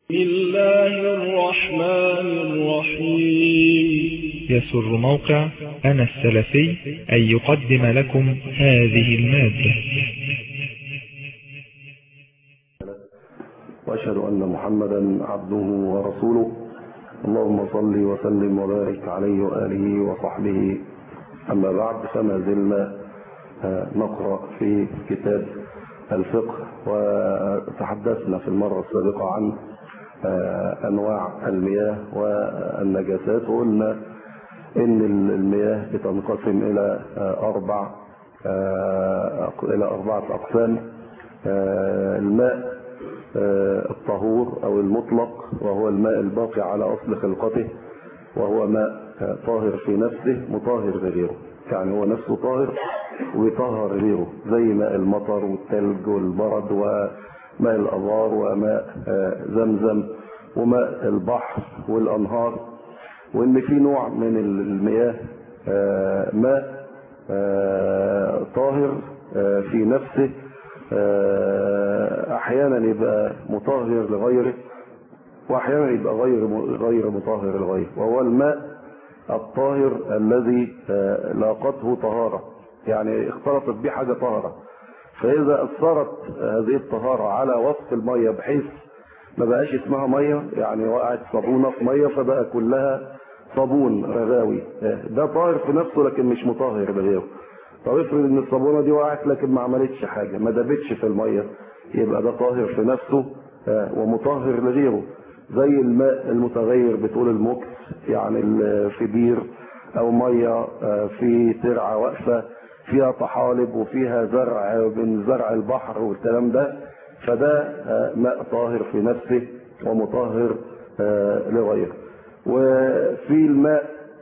بسم الله الرحمن الرحيم يسر موقع أنا السلفي أن يقدم لكم هذه المادة وأشهد أن محمدا عبده ورسوله اللهم صل وسلم وبارك عليه وآله وصحبه أما بعد فما زلنا نقرأ في كتاب الفقه وتحدثنا في المرة السابقة عن أنواع المياه والنجاسات وقلنا إن المياه بتنقسم إلى أربع إلى أربعة أقسام الماء الطهور أو المطلق وهو الماء الباقي على أصل خلقته وهو ماء طاهر في نفسه مطهر لغيره يعني هو نفسه طاهر ويطهر غيره زي ماء المطر والثلج والبرد وماء الأبار وماء زمزم وماء البحر والأنهار وإن في نوع من المياه ماء طاهر في نفسه أحيانا يبقى مطهر لغيره وأحيانا يبقى غير غير مطهر لغيره وهو الماء الطاهر الذي لاقته طهارة يعني اختلطت به حاجة طهرة فإذا أثرت هذه الطهارة على وصف المية بحيث ما بقاش اسمها مية يعني وقعت صابونة في مية فبقى كلها صابون رغاوي ده طاهر في نفسه لكن مش مطهر لغيره طب افرض ان الصابونة دي وقعت لكن ما عملتش حاجة ما دابتش في المية يبقى ده طاهر في نفسه ومطهر لغيره زي الماء المتغير بتقول المكس يعني في بير او مية في ترعة واقفة فيها طحالب وفيها زرع من زرع البحر والكلام ده فده ماء طاهر في نفسه ومطهر لغيره وفي الماء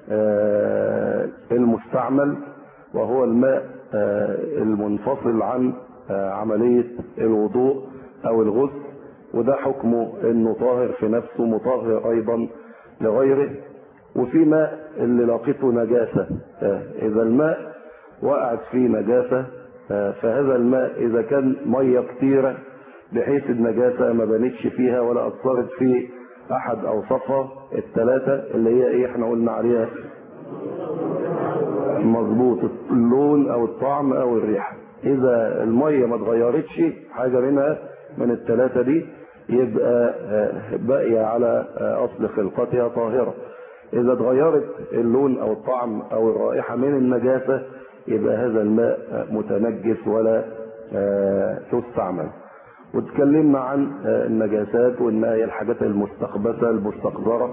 المستعمل وهو الماء المنفصل عن عملية الوضوء او الغسل وده حكمه انه طاهر في نفسه مطهر ايضا لغيره وفي ماء اللي لاقته نجاسة اذا الماء وقعت فيه نجاسة فهذا الماء اذا كان مية كتيرة بحيث النجاسة ما بنتش فيها ولا اثرت في احد اوصافها الثلاثة اللي هي ايه احنا قلنا عليها مظبوط اللون او الطعم او الريحة اذا المية ما اتغيرتش حاجة منها من الثلاثة دي يبقى باقية على اصل خلقتها طاهرة اذا اتغيرت اللون او الطعم او الرائحة من النجاسة يبقى هذا الماء متنجس ولا تستعمل وتكلمنا عن النجاسات وان هي الحاجات المستخبثة المستقذرة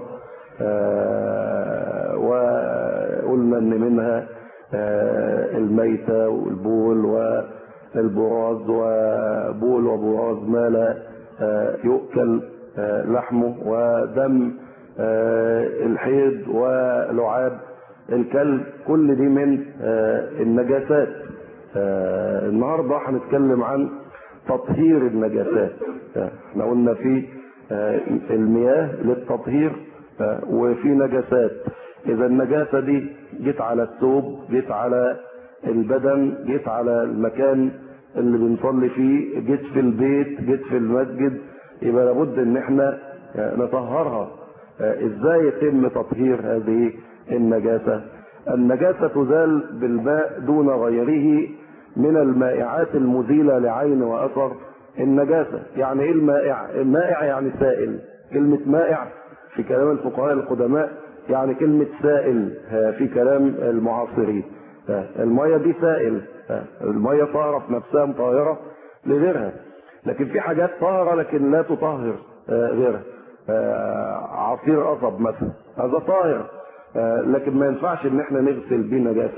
وقلنا ان منها الميتة والبول والبراز وبول وبراز ما لا يؤكل لحمه ودم الحيض ولعاب الكلب كل دي من النجاسات النهاردة هنتكلم عن تطهير النجاسات احنا قلنا في المياه للتطهير وفي نجاسات اذا النجاسة دي جيت على الثوب جيت على البدن جيت على المكان اللي بنصلي فيه جيت في البيت جيت في المسجد يبقى لابد ان احنا نطهرها ازاي يتم تطهير هذه النجاسة النجاسة تزال بالماء دون غيره من المائعات المزيلة لعين وأثر النجاسة يعني ايه المائع المائع يعني سائل كلمة مائع في كلام الفقهاء القدماء يعني كلمة سائل في كلام المعاصرين المية دي سائل المية طاهرة في نفسها مطهرة لغيرها لكن في حاجات طاهرة لكن لا تطهر غيرها عصير قصب مثلا هذا طاهر لكن ما ينفعش ان احنا نغسل بيه نجاسه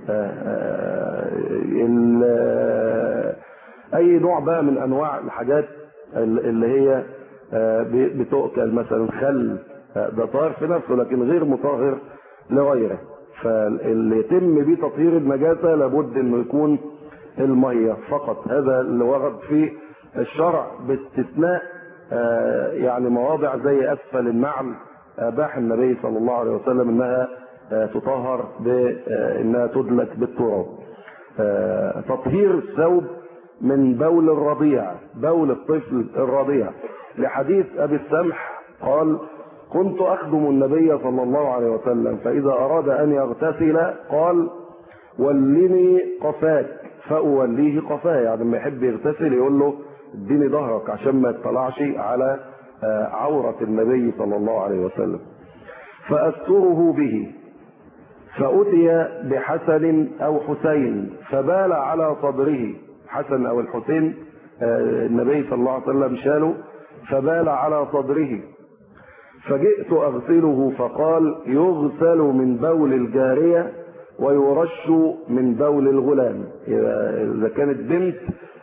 اي نوع بقى من انواع الحاجات اللي هي بتؤكل مثلا خل ده طاهر في نفسه لكن غير مطهر لغيره فاللي يتم بيه تطهير النجاسه لابد انه يكون الميه فقط هذا اللي ورد في الشرع باستثناء يعني مواضع زي اسفل النعل اباح النبي صلى الله عليه وسلم انها تطهر بانها تدلك بالتراب تطهير الثوب من بول الرضيع بول الطفل الرضيع لحديث أبي السمح قال كنت أخدم النبي صلى الله عليه وسلم فإذا أراد أن يغتسل قال ولني قفاك فأوليه قفاه يعني لما يحب يغتسل يقول له اديني ظهرك عشان ما يطلعش على عورة النبي صلى الله عليه وسلم فأستره به فأتي بحسن أو حسين فبال على صدره حسن أو الحسين النبي صلى الله عليه وسلم شاله فبال على صدره فجئت أغسله فقال يغسل من بول الجارية ويرش من بول الغلام إذا كانت بنت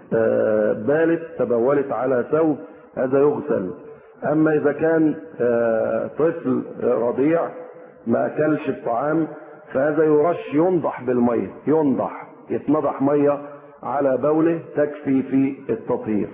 بالت تبولت على ثوب هذا يغسل أما إذا كان طفل رضيع ما أكلش الطعام فهذا يرش ينضح بالمية ينضح يتنضح مية على بوله تكفي في التطهير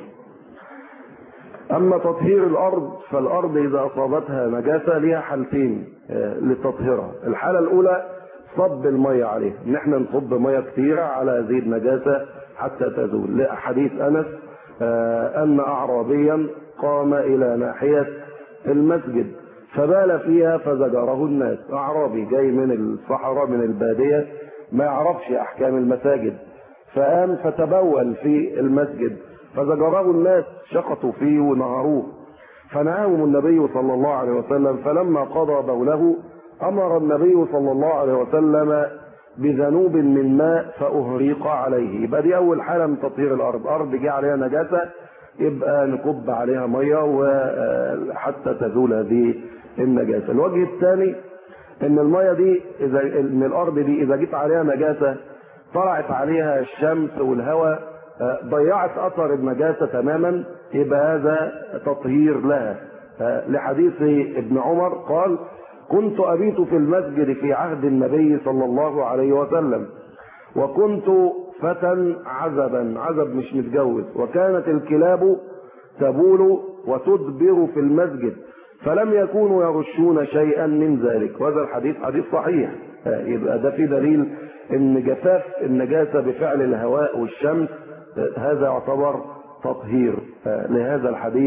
أما تطهير الأرض فالأرض إذا أصابتها نجاسة لها حالتين لتطهيرها الحالة الأولى صب المية عليها إن احنا نصب مية كثيرة على هذه النجاسة حتى تزول لحديث أنس أن أعرابيا قام إلى ناحية المسجد فبال فيها فزجره الناس أعرابي جاي من الصحراء من البادية ما يعرفش أحكام المساجد فقام فتبول في المسجد فزجره الناس شقطوا فيه ونهروه فنهاهم النبي صلى الله عليه وسلم فلما قضى بوله أمر النبي صلى الله عليه وسلم بذنوب من ماء فأهريق عليه يبقى دي أول حالة من تطهير الأرض أرض جه عليها نجاسة يبقى نكب عليها مية وحتى تزول هذه النجاسة الوجه الثاني ان المية دي إذا ان الأرض دي إذا جيت عليها نجاسة طلعت عليها الشمس والهواء ضيعت أثر النجاسة تماما يبقى هذا تطهير لها لحديث ابن عمر قال كنت أبيت في المسجد في عهد النبي صلى الله عليه وسلم وكنت فتى عزبا عزب مش متجوز وكانت الكلاب تبول وتدبر في المسجد فلم يكونوا يرشون شيئا من ذلك وهذا الحديث حديث صحيح يبقى ده في دليل ان جفاف النجاسة بفعل الهواء والشمس هذا يعتبر تطهير لهذا الحديث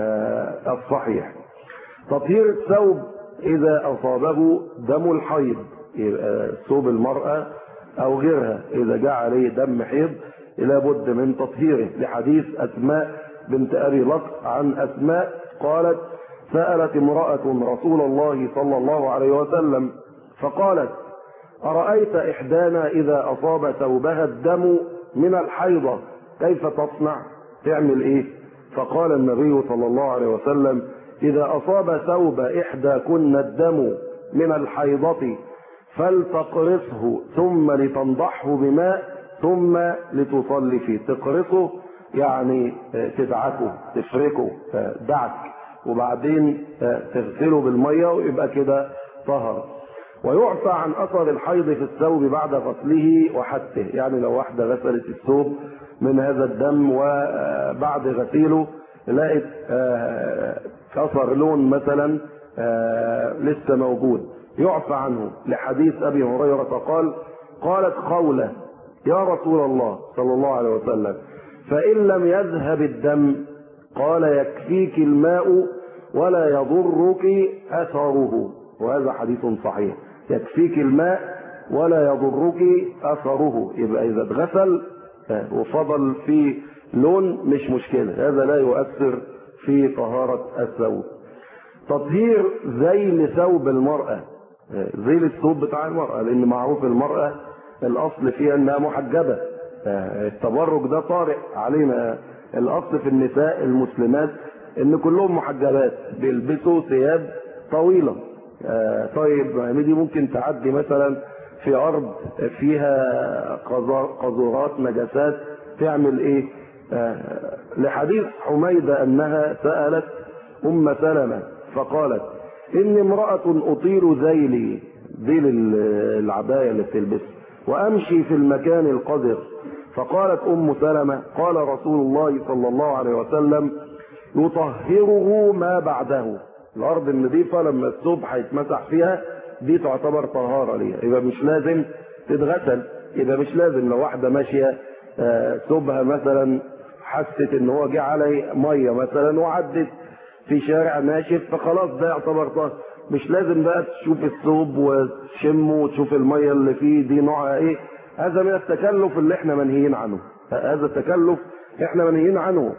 الصحيح تطهير الثوب إذا أصابه دم الحيض يبقى ثوب المرأة أو غيرها إذا جاء عليه دم حيض لابد من تطهيره لحديث أسماء بنت أبي بكر عن أسماء قالت سألت امرأة رسول الله صلى الله عليه وسلم فقالت أرأيت إحدانا إذا أصاب ثوبها الدم من الحيضة كيف تصنع تعمل إيه فقال النبي صلى الله عليه وسلم إذا أصاب ثوب إحدى كن الدم من الحيضة فلتقرصه ثم لتنضحه بماء ثم لتصلي فيه تقرصه يعني تدعكه تفركه دعك وبعدين تغسله بالمية ويبقى كده طهر ويعفى عن أثر الحيض في الثوب بعد غسله وحته يعني لو واحدة غسلت الثوب من هذا الدم وبعد غسيله لقت اثر لون مثلا لسه موجود يعفى عنه لحديث ابي هريره قال قالت خوله يا رسول الله صلى الله عليه وسلم فان لم يذهب الدم قال يكفيك الماء ولا يضرك اثره وهذا حديث صحيح يكفيك الماء ولا يضرك اثره يبقى اذا اتغسل وفضل في لون مش مشكله هذا لا يؤثر في طهارة الثوب تطهير ذيل ثوب المرأة ذيل الثوب بتاع المرأة لأن معروف المرأة الأصل فيها أنها محجبة التبرج ده طارئ علينا الأصل في النساء المسلمات أن كلهم محجبات بيلبسوا ثياب طويلة طيب دي ممكن تعدي مثلا في أرض فيها قذورات نجاسات تعمل إيه لحديث حميدة أنها سألت أم سلمة فقالت إني امرأة أطيل ذيلي ذيل العباية اللي بتلبس وأمشي في المكان القذر فقالت أم سلمة قال رسول الله صلى الله عليه وسلم يطهره ما بعده الأرض النظيفة لما الثوب هيتمسح فيها دي تعتبر طهارة ليها يبقى مش لازم تتغسل يبقى مش لازم لو واحدة ماشية ثوبها مثلا حست ان هو جه عليه ميه مثلا وعدت في شارع ناشف فخلاص ده يعتبر طاهر مش لازم بقى تشوف الثوب وتشمه وتشوف الميه اللي فيه دي نوعها ايه هذا من التكلف اللي احنا منهيين عنه هذا التكلف احنا منهيين عنه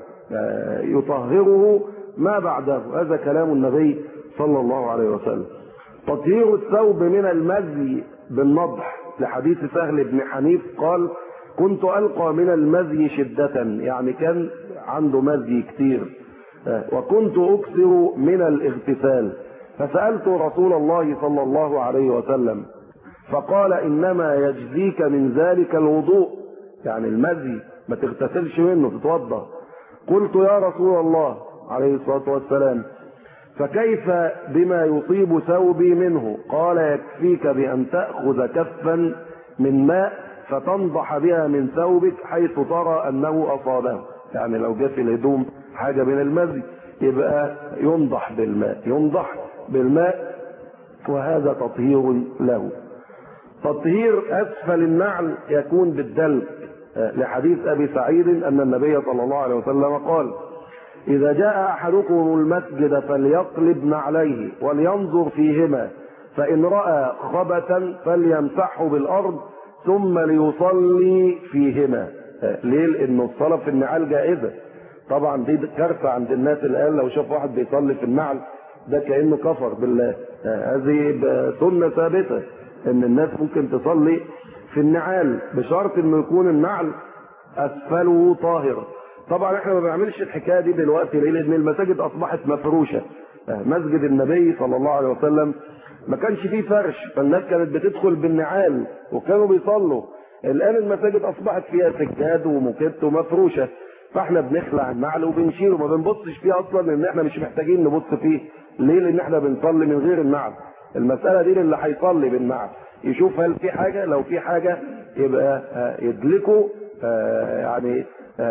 يطهره ما بعده هذا كلام النبي صلى الله عليه وسلم تطهير الثوب من المزي بالنضح لحديث سهل بن حنيف قال كنت ألقى من المزي شدة يعني كان عنده مزي كتير وكنت أكثر من الاغتسال فسألت رسول الله صلى الله عليه وسلم فقال إنما يجزيك من ذلك الوضوء يعني المزي ما تغتسلش منه تتوضا قلت يا رسول الله عليه الصلاة والسلام فكيف بما يصيب ثوبي منه قال يكفيك بأن تأخذ كفا من ماء فتنضح بها من ثوبك حيث ترى أنه أصابه يعني لو جه في الهدوم حاجة من المزي يبقى ينضح بالماء ينضح بالماء وهذا تطهير له تطهير أسفل النعل يكون بالدلك لحديث أبي سعيد أن النبي صلى الله عليه وسلم قال إذا جاء أحدكم المسجد فليقلب نعليه ولينظر فيهما فإن رأى خبثا فليمسحه بالأرض ثم ليصلي فيهما ليه؟ لأنه الصلاة في النعال جائزة طبعا دي كارثة عند الناس الآن لو شاف واحد بيصلي في النعل ده كأنه كفر بالله هذه سنة ثابتة ان الناس ممكن تصلي في النعال بشرط انه يكون النعل اسفله طاهر طبعا احنا ما بنعملش الحكايه دي دلوقتي ليه لان المساجد اصبحت مفروشه مسجد النبي صلى الله عليه وسلم ما كانش فيه فرش فالناس كانت بتدخل بالنعال وكانوا بيصلوا الان المساجد اصبحت فيها سجاد وموكيت ومفروشه فاحنا بنخلع النعل وبنشيله ما بنبصش فيه اصلا لان احنا مش محتاجين نبص فيه ليه لان احنا بنصلي من غير النعل المساله دي اللي هيصلي بالنعل يشوف هل في حاجه لو في حاجه يبقى يدلكوا يعني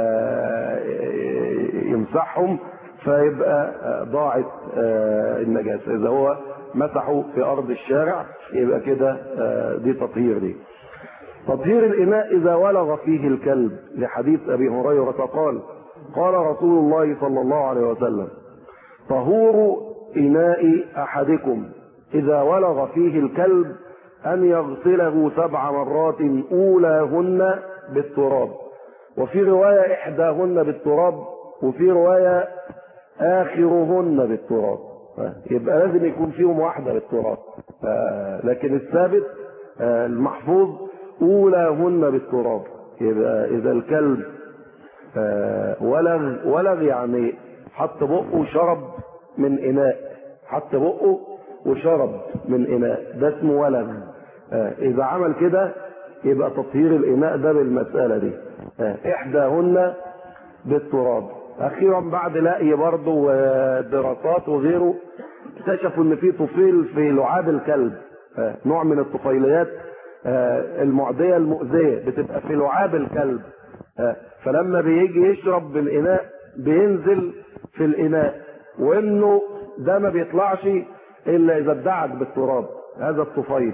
يمسحهم فيبقى ضاعت النجاسه اذا هو مسحوا في ارض الشارع يبقى كده دي تطهير دي تطهير الإناء إذا ولغ فيه الكلب لحديث أبي هريرة قال قال رسول الله صلى الله عليه وسلم طهور إناء أحدكم إذا ولغ فيه الكلب أن يغسله سبع مرات أولاهن بالتراب وفي رواية إحداهن بالتراب وفي رواية آخرهن بالتراب يبقى لازم يكون فيهم واحدة بالتراب لكن الثابت المحفوظ أولاهن بالتراب يبقى إذا الكلب ولغ ولغ يعني حط بقه وشرب من إناء حط بقه وشرب من إناء ده اسمه ولغ إذا عمل كده يبقى تطهير الإناء ده بالمسألة دي إحداهن بالتراب أخيرا بعد لقي برضه ودراسات وغيره اكتشفوا إن في طفيل في لعاب الكلب نوع من الطفيليات المعدية المؤذية بتبقى في لعاب الكلب فلما بيجي يشرب بالإناء بينزل في الإناء وإنه ده ما بيطلعش إلا إذا ادعك بالتراب هذا الطفيل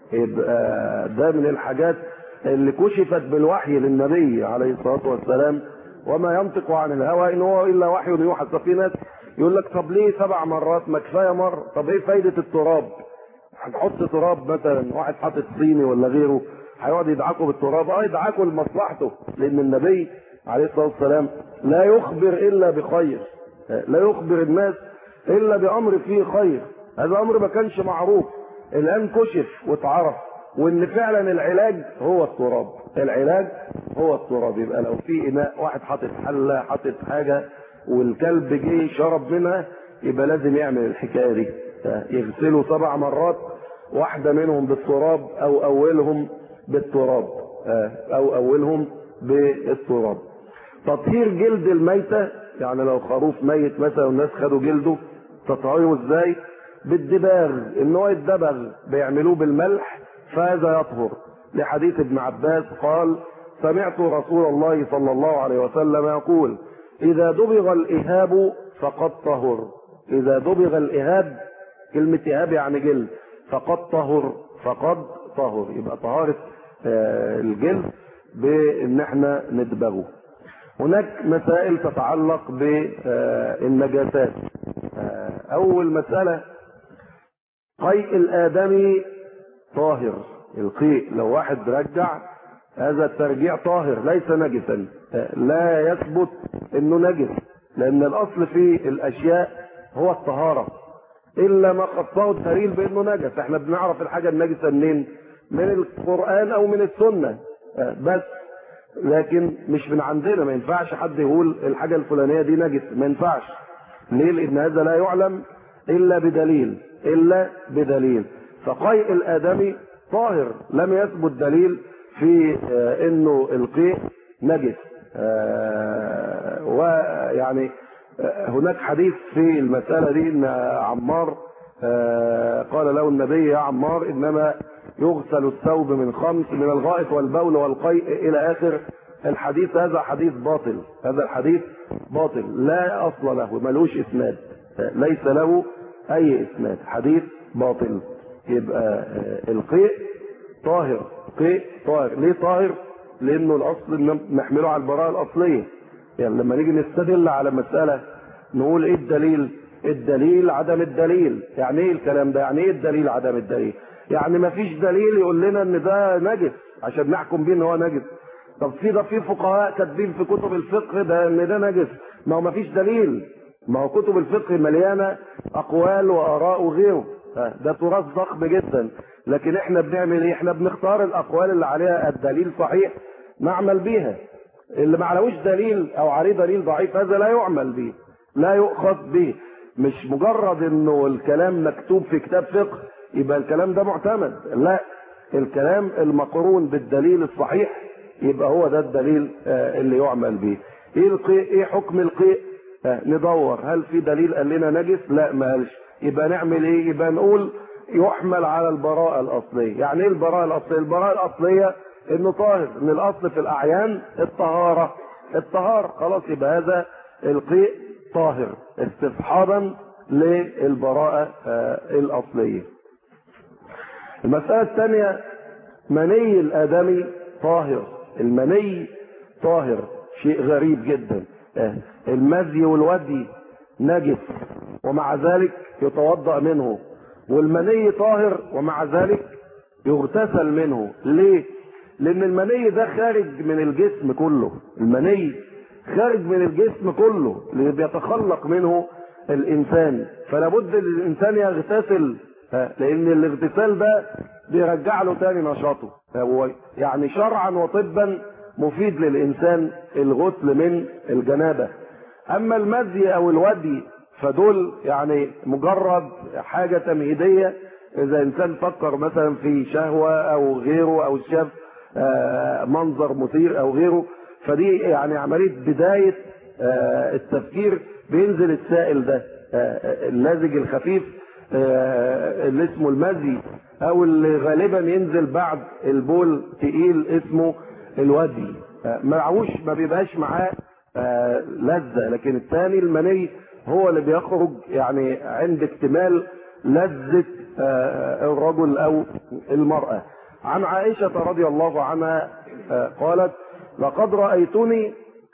يبقى ده من الحاجات اللي كشفت بالوحي للنبي عليه الصلاة والسلام وما ينطق عن الهوى إن هو إلا وحي يوحى في ناس يقول لك طب ليه سبع مرات ما كفاية مرة طب إيه فايدة التراب هنحط تراب مثلا واحد حاطط صيني ولا غيره هيقعد يدعكوا بالتراب اه يدعكوا لمصلحته لان النبي عليه الصلاه والسلام لا يخبر الا بخير لا يخبر الناس الا بامر فيه خير هذا امر ما كانش معروف الان كشف واتعرف وان فعلا العلاج هو التراب العلاج هو التراب يبقى لو في اناء واحد حاطط حله حاطط حاجه والكلب جه شرب منها يبقى لازم يعمل الحكايه دي يغسلوا سبع مرات واحدة منهم بالتراب أو أولهم بالتراب أو أولهم بالتراب تطهير جلد الميتة يعني لو خروف ميت مثلا والناس خدوا جلده تطهيره ازاي بالدباغ ان هو يتدبغ بيعملوه بالملح فهذا يطهر لحديث ابن عباس قال سمعت رسول الله صلى الله عليه وسلم يقول اذا دبغ الاهاب فقد طهر اذا دبغ الاهاب كلمة إهاب يعني جلد فقد طهر فقد طهر يبقى طهارة الجلد بإن احنا ندبغه هناك مسائل تتعلق بالنجاسات اول مسألة قيء الادمي طاهر القيء لو واحد رجع هذا الترجيع طاهر ليس نجسا لا يثبت انه نجس لان الاصل في الاشياء هو الطهارة الا ما خصه الدليل بانه نجس احنا بنعرف الحاجة النجسة منين من القرآن او من السنة بس لكن مش من عندنا ما ينفعش حد يقول الحاجة الفلانية دي نجس ما ينفعش ليه لان هذا لا يعلم الا بدليل الا بدليل فقيء الادمي طاهر لم يثبت دليل في آه انه القيء نجس آه ويعني آه هناك حديث في المسألة دي ان عمار قال له النبي يا عمار انما يغسل الثوب من خمس من الغائط والبول والقيء الى اخر الحديث هذا حديث باطل هذا الحديث باطل لا اصل له ملوش اسناد ليس له اي اسناد حديث باطل يبقى القيء طاهر قيء طاهر ليه طاهر لانه الاصل نحمله على البراءه الاصليه يعني لما نيجي نستدل على مساله نقول ايه الدليل الدليل عدم الدليل يعني ايه الكلام ده يعني ايه الدليل عدم الدليل يعني ما فيش دليل يقول لنا ان ده نجس عشان نحكم بيه ان هو نجس طب في ده في فقهاء كاتبين في كتب الفقه ده ان ده نجس ما هو ما فيش دليل ما هو كتب الفقه مليانه اقوال واراء وغيره ده تراث ضخم جدا لكن احنا بنعمل ايه احنا بنختار الاقوال اللي عليها الدليل صحيح نعمل بيها اللي ما عليهوش دليل او عليه دليل ضعيف هذا لا يعمل به لا يؤخذ به مش مجرد انه الكلام مكتوب في كتاب فقه يبقى الكلام ده معتمد لا الكلام المقرون بالدليل الصحيح يبقى هو ده الدليل اللي يعمل به ايه القيء ايه حكم القيء ندور هل في دليل قال لنا نجس لا ما قالش يبقى نعمل ايه يبقى نقول يحمل على البراءة الأصلية يعني ايه البراءة الأصلية البراءة الأصلية انه طاهر ان الاصل في الاعيان الطهارة الطهارة خلاص يبقى هذا القيء طاهر استصحابا للبراءة الأصلية المسألة الثانية مني الآدمي طاهر المني طاهر شيء غريب جدا المزي والودي نجس ومع ذلك يتوضأ منه والمني طاهر ومع ذلك يغتسل منه ليه لان المني ده خارج من الجسم كله المني خارج من الجسم كله اللي بيتخلق منه الانسان فلا بد الانسان يغتسل لان الاغتسال ده بيرجع له تاني نشاطه يعني شرعا وطبا مفيد للانسان الغسل من الجنابه اما المزي او الودي فدول يعني مجرد حاجه تمهيديه اذا انسان فكر مثلا في شهوه او غيره او شاف منظر مثير او غيره فدي يعني عمليه بدايه التفكير بينزل السائل ده اللزج الخفيف اللي اسمه المزي او اللي غالبا ينزل بعد البول تقيل اسمه الودي معهوش ما بيبقاش معاه لذة لكن الثاني المني هو اللي بيخرج يعني عند اكتمال لذة الرجل او المرأة عن عائشة رضي الله عنها قالت لقد رأيتني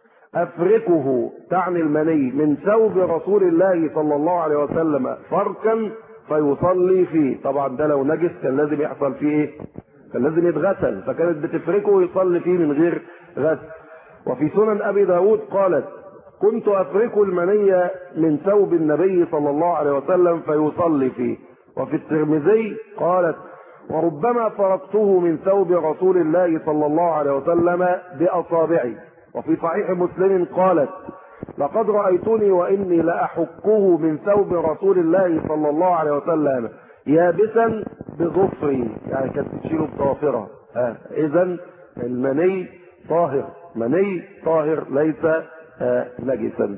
أفركه تعني المني من ثوب رسول الله صلى الله عليه وسلم فركا فيصلي فيه طبعا ده لو نجس كان لازم يحصل فيه ايه كان لازم يتغسل فكانت بتفركه ويصلي فيه من غير غسل وفي سنن ابي داود قالت كنت افرك المني من ثوب النبي صلى الله عليه وسلم فيصلي فيه وفي الترمذي قالت وربما فرقته من ثوب رسول الله صلى الله عليه وسلم باصابعي وفي صحيح مسلم قالت لقد رأيتني وإني لأحكه من ثوب رسول الله صلى الله عليه وسلم يابسا بظفري يعني كانت تشيله بضوافرها آه. إذا المني طاهر مني طاهر ليس آه نجسا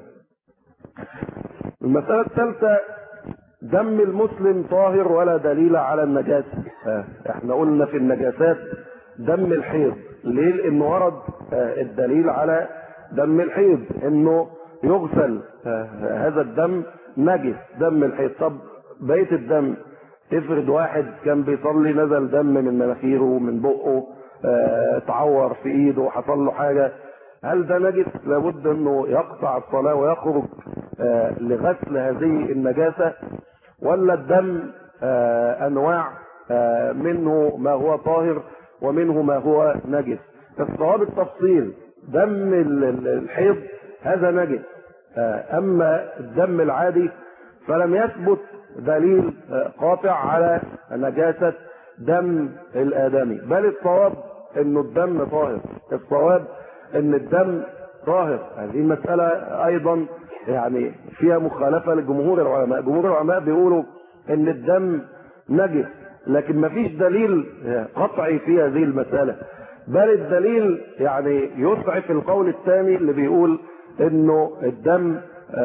المسألة الثالثة دم المسلم طاهر ولا دليل على النجاسة آه. احنا قلنا في النجاسات دم الحيض ليه لانه ورد آه الدليل على دم الحيض انه يغسل آه هذا الدم نجس دم الحيض طب بقيه الدم افرض واحد كان بيصلي نزل دم من مناخيره ومن بقه آه تعور في ايده وحصل له حاجه هل ده نجس لابد انه يقطع الصلاه ويخرج آه، لغسل هذه النجاسة ولا الدم آه، أنواع آه، منه ما هو طاهر ومنه ما هو نجس الصواب التفصيل دم ال- ال- الحيض هذا نجس آه، أما الدم العادي فلم يثبت دليل آه، قاطع على نجاسة دم الآدمي بل الصواب انه الدم طاهر الصواب ان الدم طاهر هذه المسألة ايضا يعني فيها مخالفة لجمهور العلماء جمهور العلماء بيقولوا ان الدم نجس لكن ما فيش دليل قطعي في هذه المسألة بل الدليل يعني يسعف القول الثاني اللي بيقول انه الدم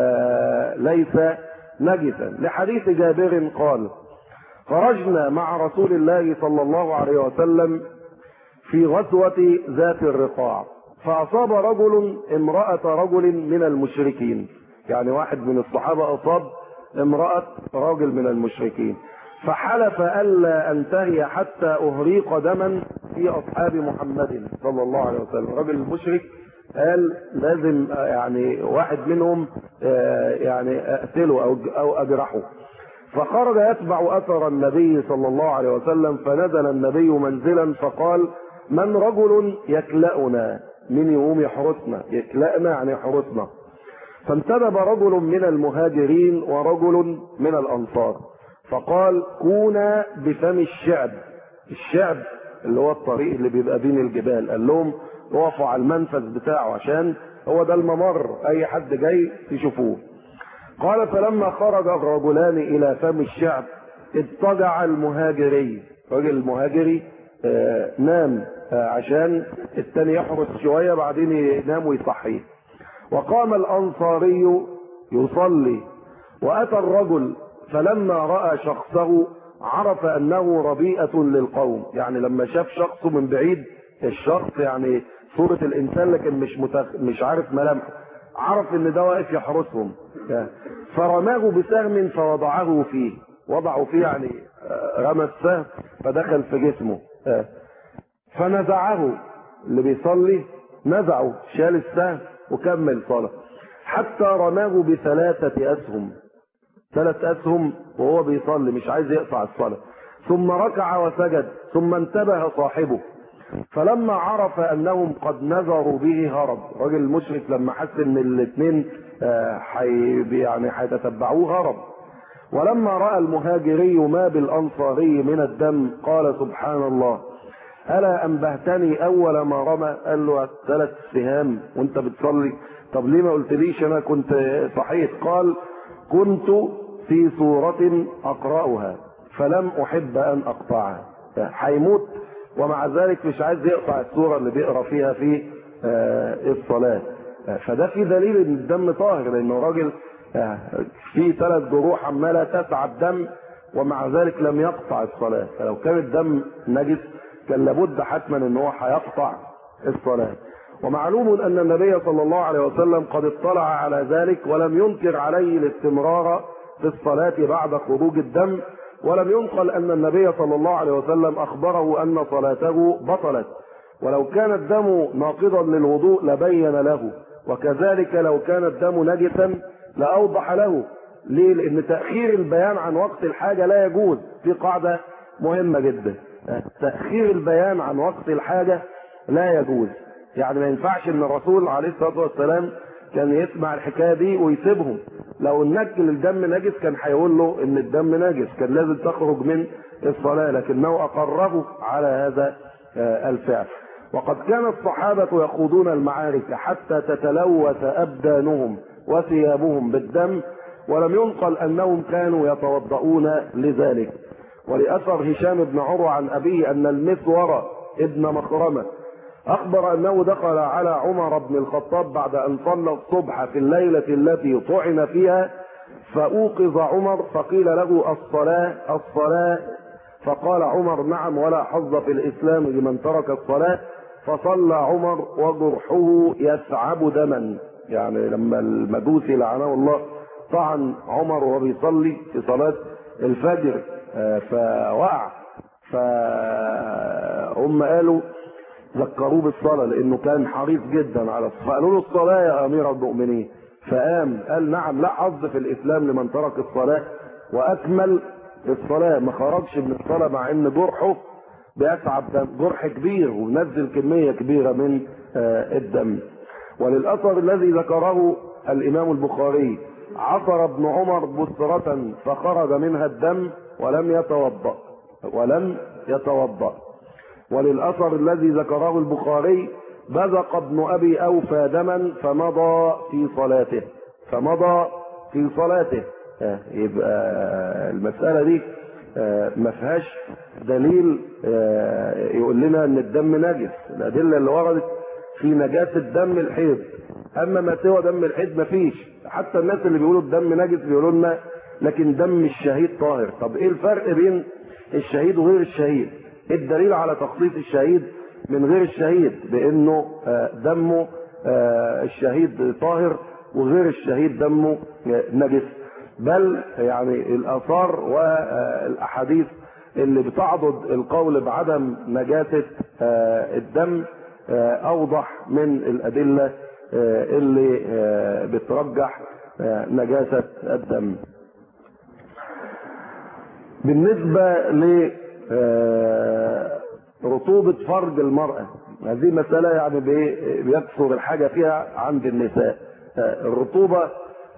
آه ليس نجسا لحديث جابر قال خرجنا مع رسول الله صلى الله عليه وسلم في غزوة ذات الرقاع فأصاب رجل امرأة رجل من المشركين يعني واحد من الصحابة أصاب امرأة رجل من المشركين فحلف ألا أنتهي حتى أهريق دما في أصحاب محمد صلى الله عليه وسلم رجل المشرك قال لازم يعني واحد منهم يعني أقتله أو أو أجرحه فخرج يتبع أثر النبي صلى الله عليه وسلم فنزل النبي منزلا فقال من رجل يكلأنا من يوم يحرسنا يكلأنا يعني يحرسنا فانتدب رجل من المهاجرين ورجل من الأنصار فقال كونا بفم الشعب الشعب اللي هو الطريق اللي بيبقى بين الجبال قال لهم وقفوا على المنفذ بتاعه عشان هو ده الممر اي حد جاي تشوفوه قال فلما خرج الرجلان الى فم الشعب اضطجع المهاجري رجل المهاجري آه نام آه عشان التاني يحرس شويه بعدين ينام ويصحيه وقام الانصاري يصلي واتى الرجل فلما راى شخصه عرف انه ربيئه للقوم يعني لما شاف شخصه من بعيد الشخص يعني صورة الإنسان لكن مش متخ... مش عارف ملامحه عرف إن ده واقف يحرسهم فرماه بسهم فوضعه فيه وضعه فيه يعني رمى السهم فدخل في جسمه فنزعه اللي بيصلي نزعه شال السهم وكمل صلاة حتى رماه بثلاثة أسهم ثلاث أسهم وهو بيصلي مش عايز يقطع الصلاة ثم ركع وسجد ثم انتبه صاحبه فلما عرف انهم قد نذروا به هرب راجل المشرك لما حس ان الاثنين حي يعني هيتتبعوه هرب ولما راى المهاجري ما بالانصاري من الدم قال سبحان الله الا انبهتني اول ما رمى قال له ثلاث سهام وانت بتصلي طب ليه ما قلتليش انا كنت صحيت قال كنت في صورة اقرأها فلم احب ان اقطعها هيموت ومع ذلك مش عايز يقطع السورة اللي بيقرا فيها في الصلاة فده في دليل ان الدم طاهر لانه راجل في ثلاث جروح عمالة تسعى الدم ومع ذلك لم يقطع الصلاة فلو كان الدم نجس كان لابد حتما ان هو هيقطع الصلاة ومعلوم ان النبي صلى الله عليه وسلم قد اطلع على ذلك ولم ينكر عليه الاستمرار في الصلاة بعد خروج الدم ولم ينقل أن النبي صلى الله عليه وسلم أخبره أن صلاته بطلت ولو كان الدم ناقضا للوضوء لبين له وكذلك لو كان الدم نجسا لأوضح له ليه؟ لأن تأخير البيان عن وقت الحاجة لا يجوز في قاعدة مهمة جدا تأخير البيان عن وقت الحاجة لا يجوز يعني ما ينفعش ان الرسول عليه الصلاة والسلام كان يسمع الحكاية دي ويسيبهم لو النجل الدم نجس كان هيقول له ان الدم نجس كان لازم تخرج من الصلاة لكنه اقره على هذا الفعل وقد كان الصحابة يخوضون المعارك حتى تتلوث ابدانهم وثيابهم بالدم ولم ينقل انهم كانوا يتوضؤون لذلك ولأثر هشام بن عروة عن أبيه أن المسور ابن مخرمة أخبر أنه دخل على عمر بن الخطاب بعد أن صلى الصبح في الليلة التي طعن فيها فأوقظ عمر فقيل له الصلاة الصلاة فقال عمر نعم ولا حظ في الإسلام لمن ترك الصلاة فصلى عمر وجرحه يسعب دما يعني لما المجوسي لعنه الله طعن عمر وهو بيصلي في صلاة الفجر فوقع فهم قالوا ذكروه بالصلاة لأنه كان حريص جدا على الصلاة فقالوا له الصلاة يا أمير المؤمنين فقام قال نعم لا حظ في الاسلام لمن ترك الصلاه واكمل الصلاه ما خرجش من الصلاه مع ان جرحه بيتعب دم جرح كبير ونزل كميه كبيره من آه، الدم وللاثر الذي ذكره الامام البخاري عثر ابن عمر بسرة فخرج منها الدم ولم يتوضأ ولم يتوضأ وللأثر الذي ذكره البخاري بزق ابن أبي أوفى دما فمضى في صلاته فمضى في صلاته آه، يبقى المسألة دي آه، ما فيهاش دليل آه، يقول لنا ان الدم نجس الأدلة اللي وردت في نجاسة دم الحيض اما ما سوى دم الحيض ما فيش حتى الناس اللي بيقولوا الدم نجس بيقولوا لنا لكن دم الشهيد طاهر طب ايه الفرق بين الشهيد وغير الشهيد ايه الدليل على تخصيص الشهيد من غير الشهيد بانه آه، دمه آه، الشهيد طاهر وغير الشهيد دمه آه، نجس بل يعني الاثار والاحاديث اللي بتعضد القول بعدم نجاسه آه، الدم آه، اوضح من الادله آه، اللي آه، بترجح آه، نجاسه الدم بالنسبه ل آه، رطوبة فرج المرأة هذه مسألة يعني بي- بيكثر الحاجة فيها عند النساء آه، الرطوبة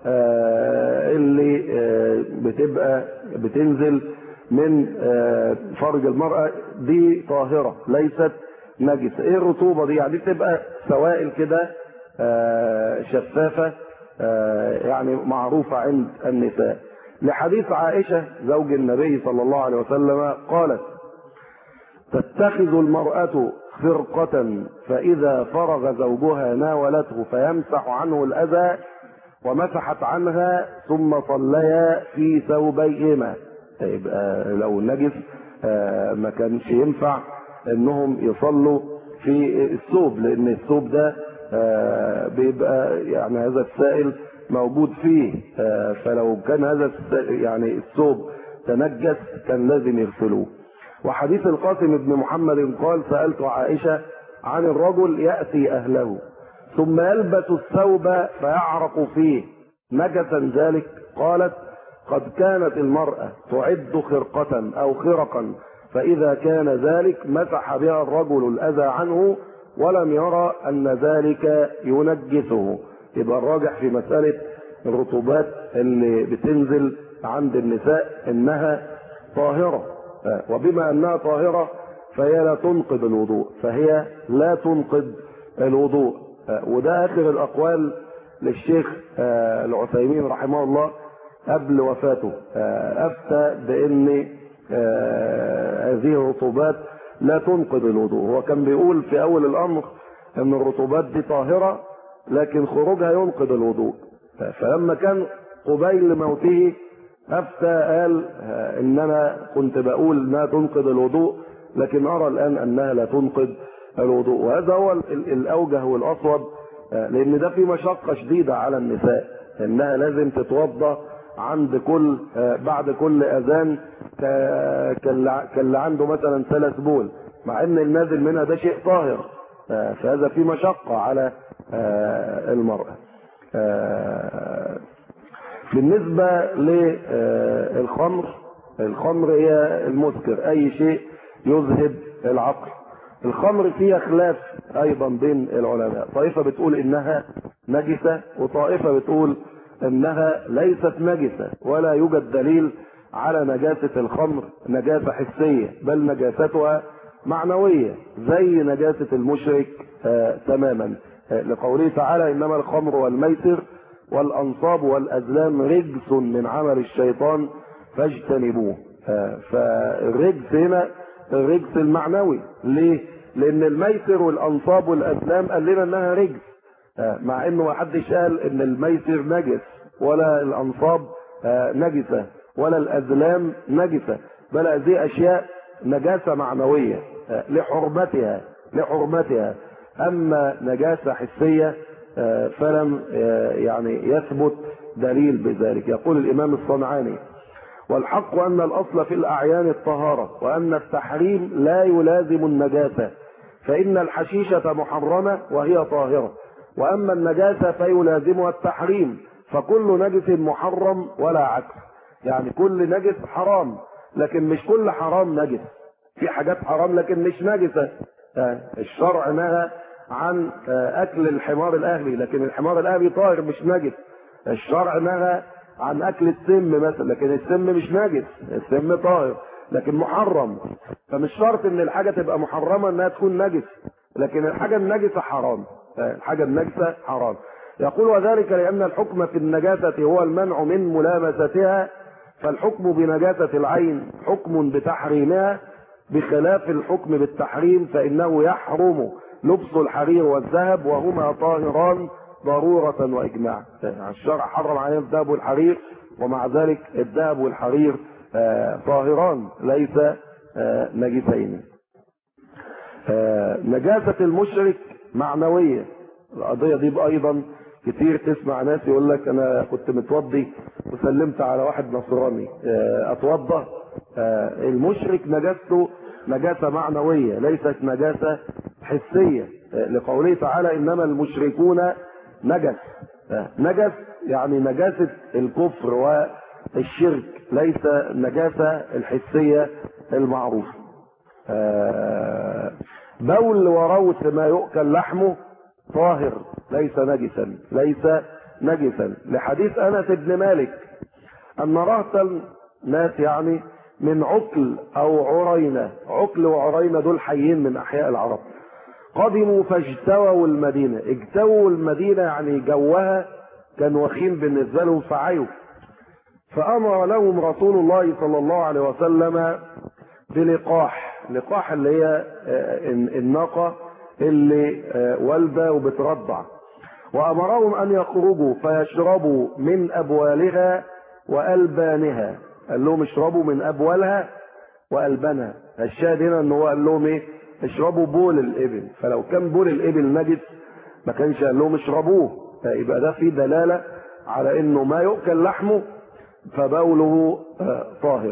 آه، اللي آه، بتبقى بتنزل من آه، فرج المرأة دي طاهرة ليست نجسة ايه الرطوبة دي يعني بتبقى سوائل كده آه، شفافة آه، يعني معروفة عند النساء لحديث عائشة زوج النبي صلى الله عليه وسلم قالت تتخذ المرأة خرقة فإذا فرغ زوجها ناولته فيمسح عنه الأذى ومسحت عنها ثم صليا في ثوبيهما يبقى لو نجس آه، ما كانش ينفع انهم يصلوا في الثوب لان الثوب ده آه، بيبقى يعني هذا السائل موجود فيه آه، فلو كان هذا الس- يعني الثوب تنجس كان لازم يغسلوه وحديث القاسم بن محمد قال سألت عائشة عن الرجل يأتي أهله ثم يلبس الثوب فيعرق فيه نجسا ذلك قالت قد كانت المرأة تعد خرقة أو خرقا فإذا كان ذلك مسح بها الرجل الأذى عنه ولم يرى أن ذلك ينجسه يبقى الراجح في مسألة الرطوبات اللي بتنزل عند النساء إنها طاهرة آه، وبما أنها طاهرة فهي لا تنقض الوضوء فهي لا تنقض الوضوء آه، وده آخر الأقوال للشيخ آه، العثيمين رحمه الله قبل وفاته آه، أفتى بأن آه، هذه الرطوبات لا تنقض الوضوء هو كان بيقول في أول الأمر أن الرطوبات دي طاهرة لكن خروجها ينقض الوضوء آه، فلما كان قبيل موته أفتى قال آه، إن أنا كنت بقول إنها تنقض الوضوء لكن أرى الآن أنها لا تنقض الوضوء وهذا هو ال- ال- الأوجه والأصوب آه، لأن ده في مشقة شديدة على النساء إنها لازم تتوضأ عند كل آه، بعد كل أذان ك- كاللي كاللي عنده مثلا ثلاث بول مع إن النازل منها ده شيء طاهر آه، فهذا في مشقة على آه، المرأة آه، بالنسبة للخمر الخمر هي المسكر أي شيء يذهب العقل الخمر فيها خلاف أيضا بين العلماء طائفة بتقول إنها نجسة وطائفة بتقول إنها ليست نجسة ولا يوجد دليل على نجاسة الخمر نجاسة حسية بل نجاستها معنوية زي نجاسة المشرك آه تماما آه لقوله تعالى إنما الخمر والميسر والأنصاب والأزلام رجس من عمل الشيطان فاجتنبوه آه، فالرجس هنا الرجس المعنوي ليه؟ لأن الميسر والأنصاب والأزلام قال لنا إنها رجس آه، مع إنه ما حدش قال إن الميسر نجس ولا الأنصاب آه، نجسة ولا الأزلام نجسة بل هذه أشياء نجاسة معنوية آه، لحرمتها لحرمتها أما نجاسة حسية آه، فلم آه، يعني يثبت دليل بذلك يقول الإمام الصنعاني والحق أن الأصل في الأعيان الطهارة وأن التحريم لا يلازم النجاسة فإن الحشيشة محرمة وهي طاهرة وأما النجاسة فيلازمها التحريم فكل نجس محرم ولا عكس يعني كل نجس حرام لكن مش كل حرام نجس في حاجات حرام لكن مش نجسة الشرع نهى عن أكل الحمار الأهلي لكن الحمار الأهلي طاهر مش نجس الشرع نهى عن أكل السم مثلا لكن السم مش نجس السم طاهر لكن محرم فمش شرط ان الحاجة تبقى محرمة انها تكون نجس لكن الحاجة النجسة حرام الحاجة النجسة حرام يقول وذلك لأن الحكم في النجاسة هو المنع من ملامستها فالحكم بنجاسة العين حكم بتحريمها بخلاف الحكم بالتحريم فإنه يحرم لبس الحرير والذهب وهما طاهران ضرورة وإجماع الشرع حرم عليهم الذهب والحرير ومع ذلك الذهب والحرير طاهران ليس نجسين نجاسة المشرك معنوية القضية دي أيضا كتير تسمع ناس يقول لك أنا كنت متوضي وسلمت على واحد نصراني أتوضى المشرك نجاسته نجاسة معنوية ليست نجاسة حسية لقوله تعالى إنما المشركون نجس نجس يعني نجاسة الكفر والشرك ليس النجاسة الحسية المعروفة بول وروث ما يؤكل لحمه طاهر ليس نجسا ليس نجسا لحديث انس بن مالك ان رهطا ناس يعني من عقل او عرينة عقل وعرينة دول حيين من احياء العرب قدموا فاجتووا المدينة اجتووا المدينة يعني جوها كان وخيم بالنسبة لهم فعيوا فامر لهم رسول الله صلى الله عليه وسلم بلقاح لقاح اللي هي الناقة اللي والدة وبترضع وأمرهم أن يخرجوا فيشربوا من أبوالها وألبانها قال لهم اشربوا من أبوالها وألبانها الشاهد هنا أنه قال لهم إيه اشربوا بول الإبل فلو كان بول الإبل نجس ما كانش قال لهم اشربوه فيبقى ده فيه دلالة على أنه ما يؤكل لحمه فبوله طاهر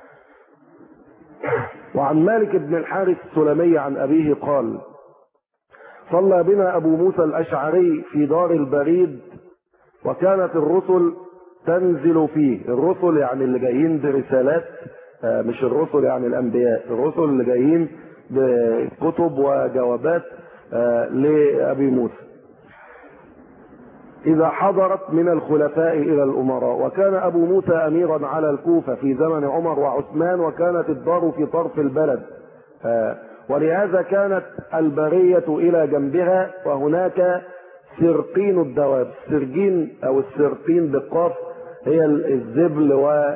وعن مالك بن الحارث السلمي عن أبيه قال صلى بنا أبو موسى الأشعري في دار البريد وكانت الرسل تنزل فيه الرسل يعني اللي جايين برسالات مش الرسل يعني الأنبياء الرسل اللي جايين بكتب وجوابات لأبي موسى إذا حضرت من الخلفاء إلى الأمراء وكان أبو موسى أميرا على الكوفة في زمن عمر وعثمان وكانت الدار في طرف البلد ولهذا كانت البرية إلى جنبها وهناك سرقين الدواب سرجين أو السرقين بالقاف هي الزبل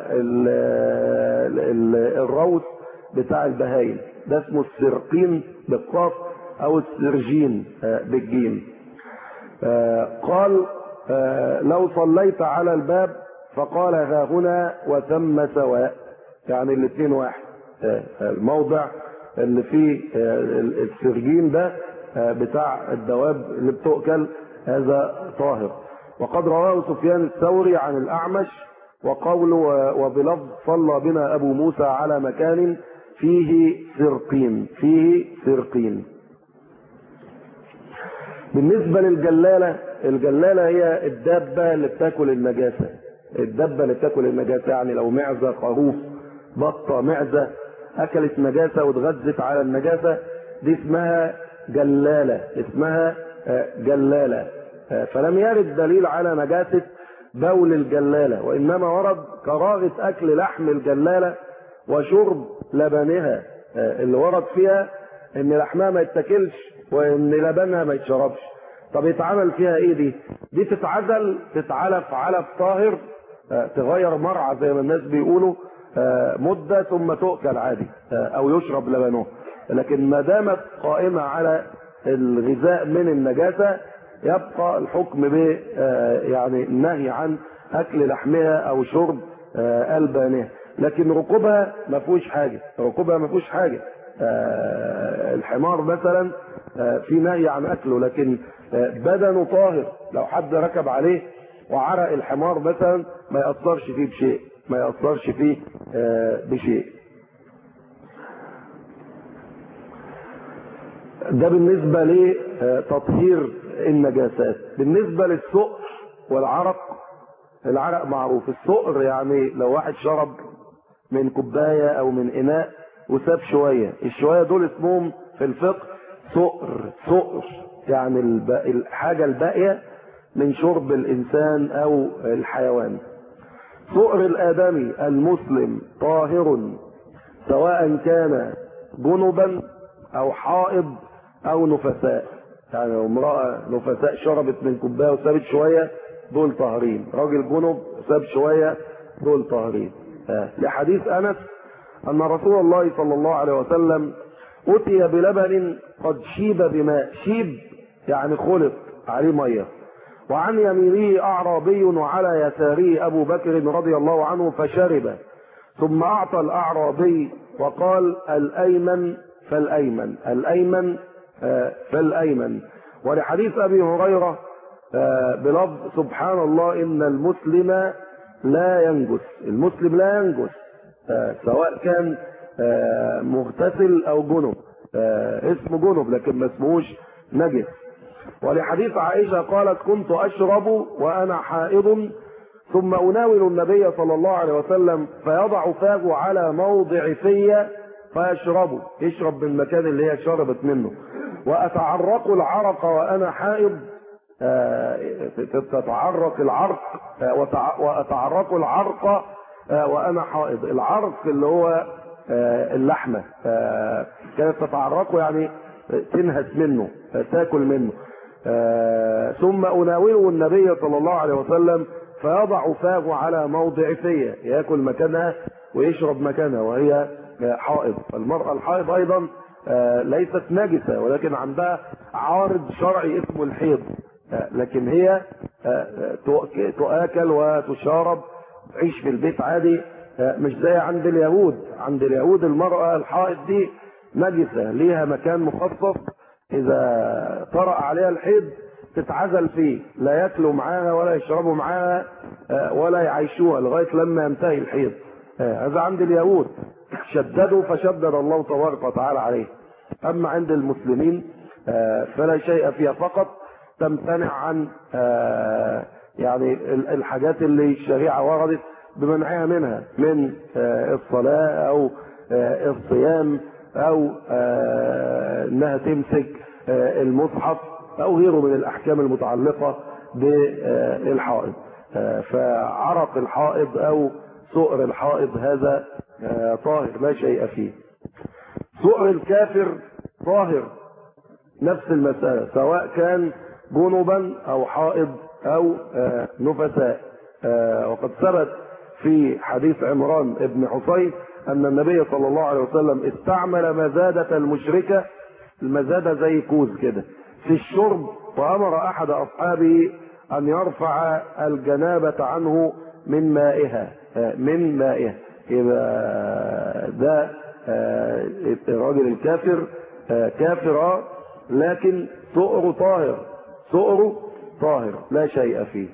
والروث بتاع البهايم ده اسمه السرقين بالقاف أو السرجين بالجيم قال لو صليت على الباب فقال ها هنا وثم سواء يعني الاثنين واحد الموضع اللي فيه السرجين ده بتاع الدواب اللي بتؤكل هذا طاهر وقد رواه سفيان الثوري عن الأعمش وقوله وبلفظ صلى بنا أبو موسى على مكان فيه سرقين فيه سرقين بالنسبة للجلالة الجلالة هي الدابة اللي بتاكل النجاسة الدابة اللي بتاكل النجاسة يعني لو معزة خروف بطة معزة أكلت نجاسة واتغذت على النجاسة دي اسمها جلالة اسمها جلالة فلم يرد دليل على نجاسة بول الجلالة وإنما ورد كراهة أكل لحم الجلالة وشرب لبنها اللي ورد فيها إن لحمها ما يتاكلش وإن لبنها ما يتشربش طب يتعمل فيها إيه دي؟ دي تتعزل تتعلف علف طاهر تغير مرعى زي ما الناس بيقولوا مدة ثم تؤكل عادي أو يشرب لبنه لكن ما دامت قائمة على الغذاء من النجاسة يبقى الحكم ب يعني النهي عن أكل لحمها أو شرب ألبانها لكن ركوبها ما فيهوش حاجة ركوبها ما فيهوش حاجة الحمار مثلا في نهي عن أكله لكن بدنه طاهر لو حد ركب عليه وعرق الحمار مثلا ما يأثرش فيه بشيء ما يأثرش فيه بشيء ده بالنسبة تطهير النجاسات بالنسبة للسؤر والعرق العرق معروف السؤر يعني لو واحد شرب من كوباية او من اناء وساب شوية الشوية دول اسمهم في الفقه سؤر سؤر يعني الحاجة الباقية من شرب الانسان او الحيوان سؤر الادمي المسلم طاهر سواء كان جنبا او حائض او نفساء يعني لو امرأة نفساء شربت من كوباية وسابت شوية دول طاهرين راجل جنب ساب شوية دول طاهرين آه. لحديث أنس أن رسول الله صلى الله عليه وسلم أتي بلبن قد شيب بماء شيب يعني خلط عليه مية وعن يمينه أعرابي وعلى يساره أبو بكر رضي الله عنه فشرب ثم أعطى الأعرابي وقال الأيمن فالأيمن الأيمن آه فالأيمن ولحديث أبي هريرة آه بلفظ سبحان الله إن المسلم لا ينجس المسلم لا ينجس آه سواء كان مغتسل أو جنب اسمه جنب لكن ما اسمهوش نجس ولحديث عائشة قالت كنت أشرب وأنا حائض ثم أناول النبي صلى الله عليه وسلم فيضع فاه على موضع فيا فيشربه يشرب من المكان اللي هي شربت منه وأتعرق العرق وأنا حائض تتعرق العرق وأتعرق العرق وأنا حائض العرق اللي هو اللحمة كانت تتعرقه يعني تنهس منه تاكل منه ثم أناوله النبي صلى الله عليه وسلم فيضع فاه على موضع فيه ياكل مكانها ويشرب مكانها وهي حائض المرأة الحائض أيضا ليست نجسة ولكن عندها عارض شرعي اسمه الحيض لكن هي تؤكل وتشارب تعيش في البيت عادي مش زي عند اليهود عند اليهود المرأة الحائض دي نجسة ليها مكان مخصص إذا طرأ عليها الحيض تتعزل فيه لا ياكلوا معاها ولا يشربوا معاها ولا يعيشوها لغاية لما ينتهي الحيض هذا عند اليهود شددوا فشدد الله تبارك وتعالى عليه أما عند المسلمين فلا شيء فيها فقط تمتنع عن يعني الحاجات اللي الشريعة وردت بمنعها منها من الصلاة أو الصيام أو أنها تمسك المصحف أو غيره من الأحكام المتعلقة بالحائض فعرق الحائض أو سؤر الحائض هذا طاهر لا شيء فيه سؤر الكافر طاهر نفس المسألة سواء كان جنبا أو حائض أو نفساء وقد ثبت في حديث عمران ابن حصين أن النبي صلى الله عليه وسلم استعمل مزادة المشركة المزادة زي كوز كده في الشرب وأمر أحد أصحابه أن يرفع الجنابة عنه من مائها من مائها يبقى ده الراجل الكافر كافر لكن سؤره طاهر سؤره طاهر لا شيء فيه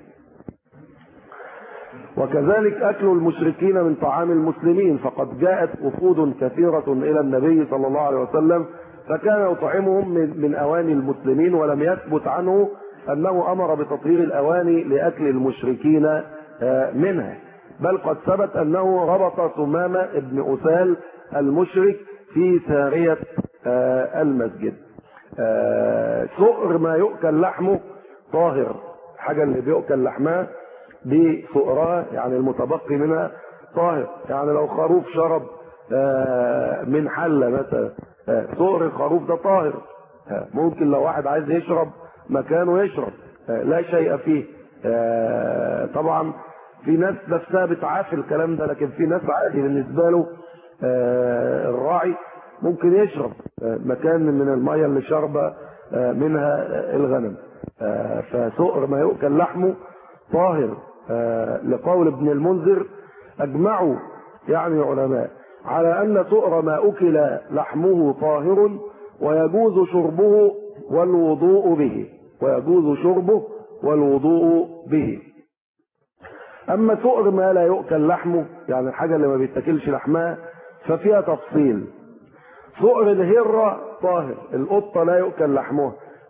وكذلك أكل المشركين من طعام المسلمين فقد جاءت وفود كثيرة إلى النبي صلى الله عليه وسلم فكان يطعمهم من, من أواني المسلمين ولم يثبت عنه أنه أمر بتطهير الأواني لأكل المشركين منها بل قد ثبت أنه ربط ثمامة ابن أسال المشرك في سارية المسجد سؤر ما يؤكل لحمه طاهر حاجة اللي بيؤكل لحمها دي سؤرها يعني المتبقي منها طاهر يعني لو خروف شرب من حلة مثلا سؤر الخروف ده طاهر ممكن لو واحد عايز يشرب مكانه يشرب لا شيء فيه طبعا في ناس نفسها بتعافي الكلام ده لكن في ناس عادي بالنسبة له الراعي ممكن يشرب مكان من المية اللي شرب منها الغنم فسؤر ما يؤكل لحمه طاهر لقول ابن المنذر اجمعوا يعني علماء على ان سؤر ما اكل لحمه طاهر ويجوز شربه والوضوء به ويجوز شربه والوضوء به اما سؤر ما لا يؤكل لحمه يعني الحاجة اللي ما بيتاكلش لحمها ففيها تفصيل سؤر الهرة طاهر القطة لا يؤكل لحمها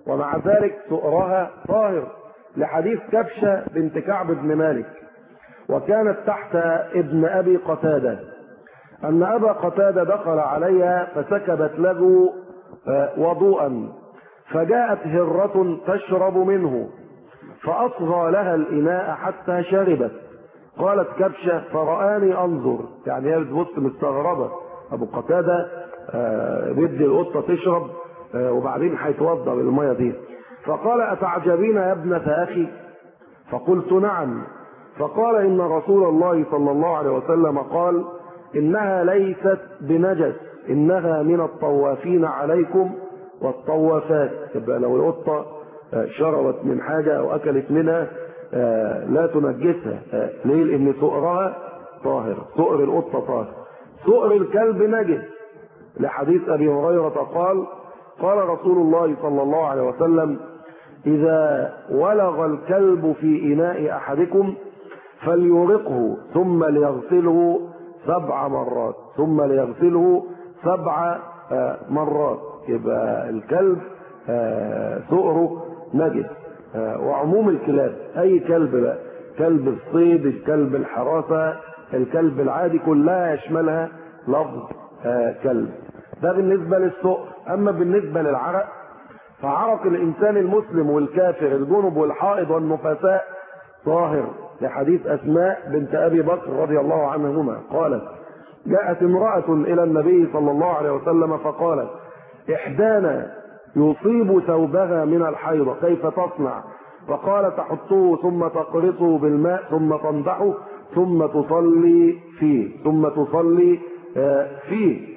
ومع ذلك سؤرها طاهر لحديث كبشة بنت كعب بن مالك وكانت تحت ابن أبي قتادة أن أبا قتادة دخل عليها فسكبت له وضوءا فجاءت هرة تشرب منه فأصغى لها الإناء حتى شربت قالت كبشة فرآني أنظر يعني هي بتبص مستغربة أبو قتادة بدي القطة تشرب وبعدين هيتوضا بالمية دي فقال أتعجبين يا ابنة أخي فقلت نعم فقال إن رسول الله صلى الله عليه وسلم قال إنها ليست بنجس إنها من الطوافين عليكم والطوافات يبقى لو القطة شربت من حاجة أو أكلت منها لا تنجسها ليه لأن سؤرها طاهر سؤر القطة طاهر سؤر الكلب نجس لحديث أبي هريرة قال قال رسول الله صلى الله عليه وسلم إذا ولغ الكلب في إناء أحدكم فليرقه ثم ليغسله سبع مرات ثم ليغسله سبع مرات يبقى الكلب سؤره نجس وعموم الكلاب أي كلب بقى كلب الصيد الكلب الحراسة الكلب العادي كلها يشملها لفظ كلب ده بالنسبة للسؤر أما بالنسبة للعرق فعرق الإنسان المسلم والكافر الجنب والحائض والنفساء طاهر لحديث أسماء بنت أبي بكر رضي الله عنهما قالت جاءت امرأة إلى النبي صلى الله عليه وسلم فقالت إحدانا يصيب ثوبها من الحيضة كيف تصنع فقال تحطه ثم تقرصه بالماء ثم تنضحه ثم تصلي فيه ثم تصلي فيه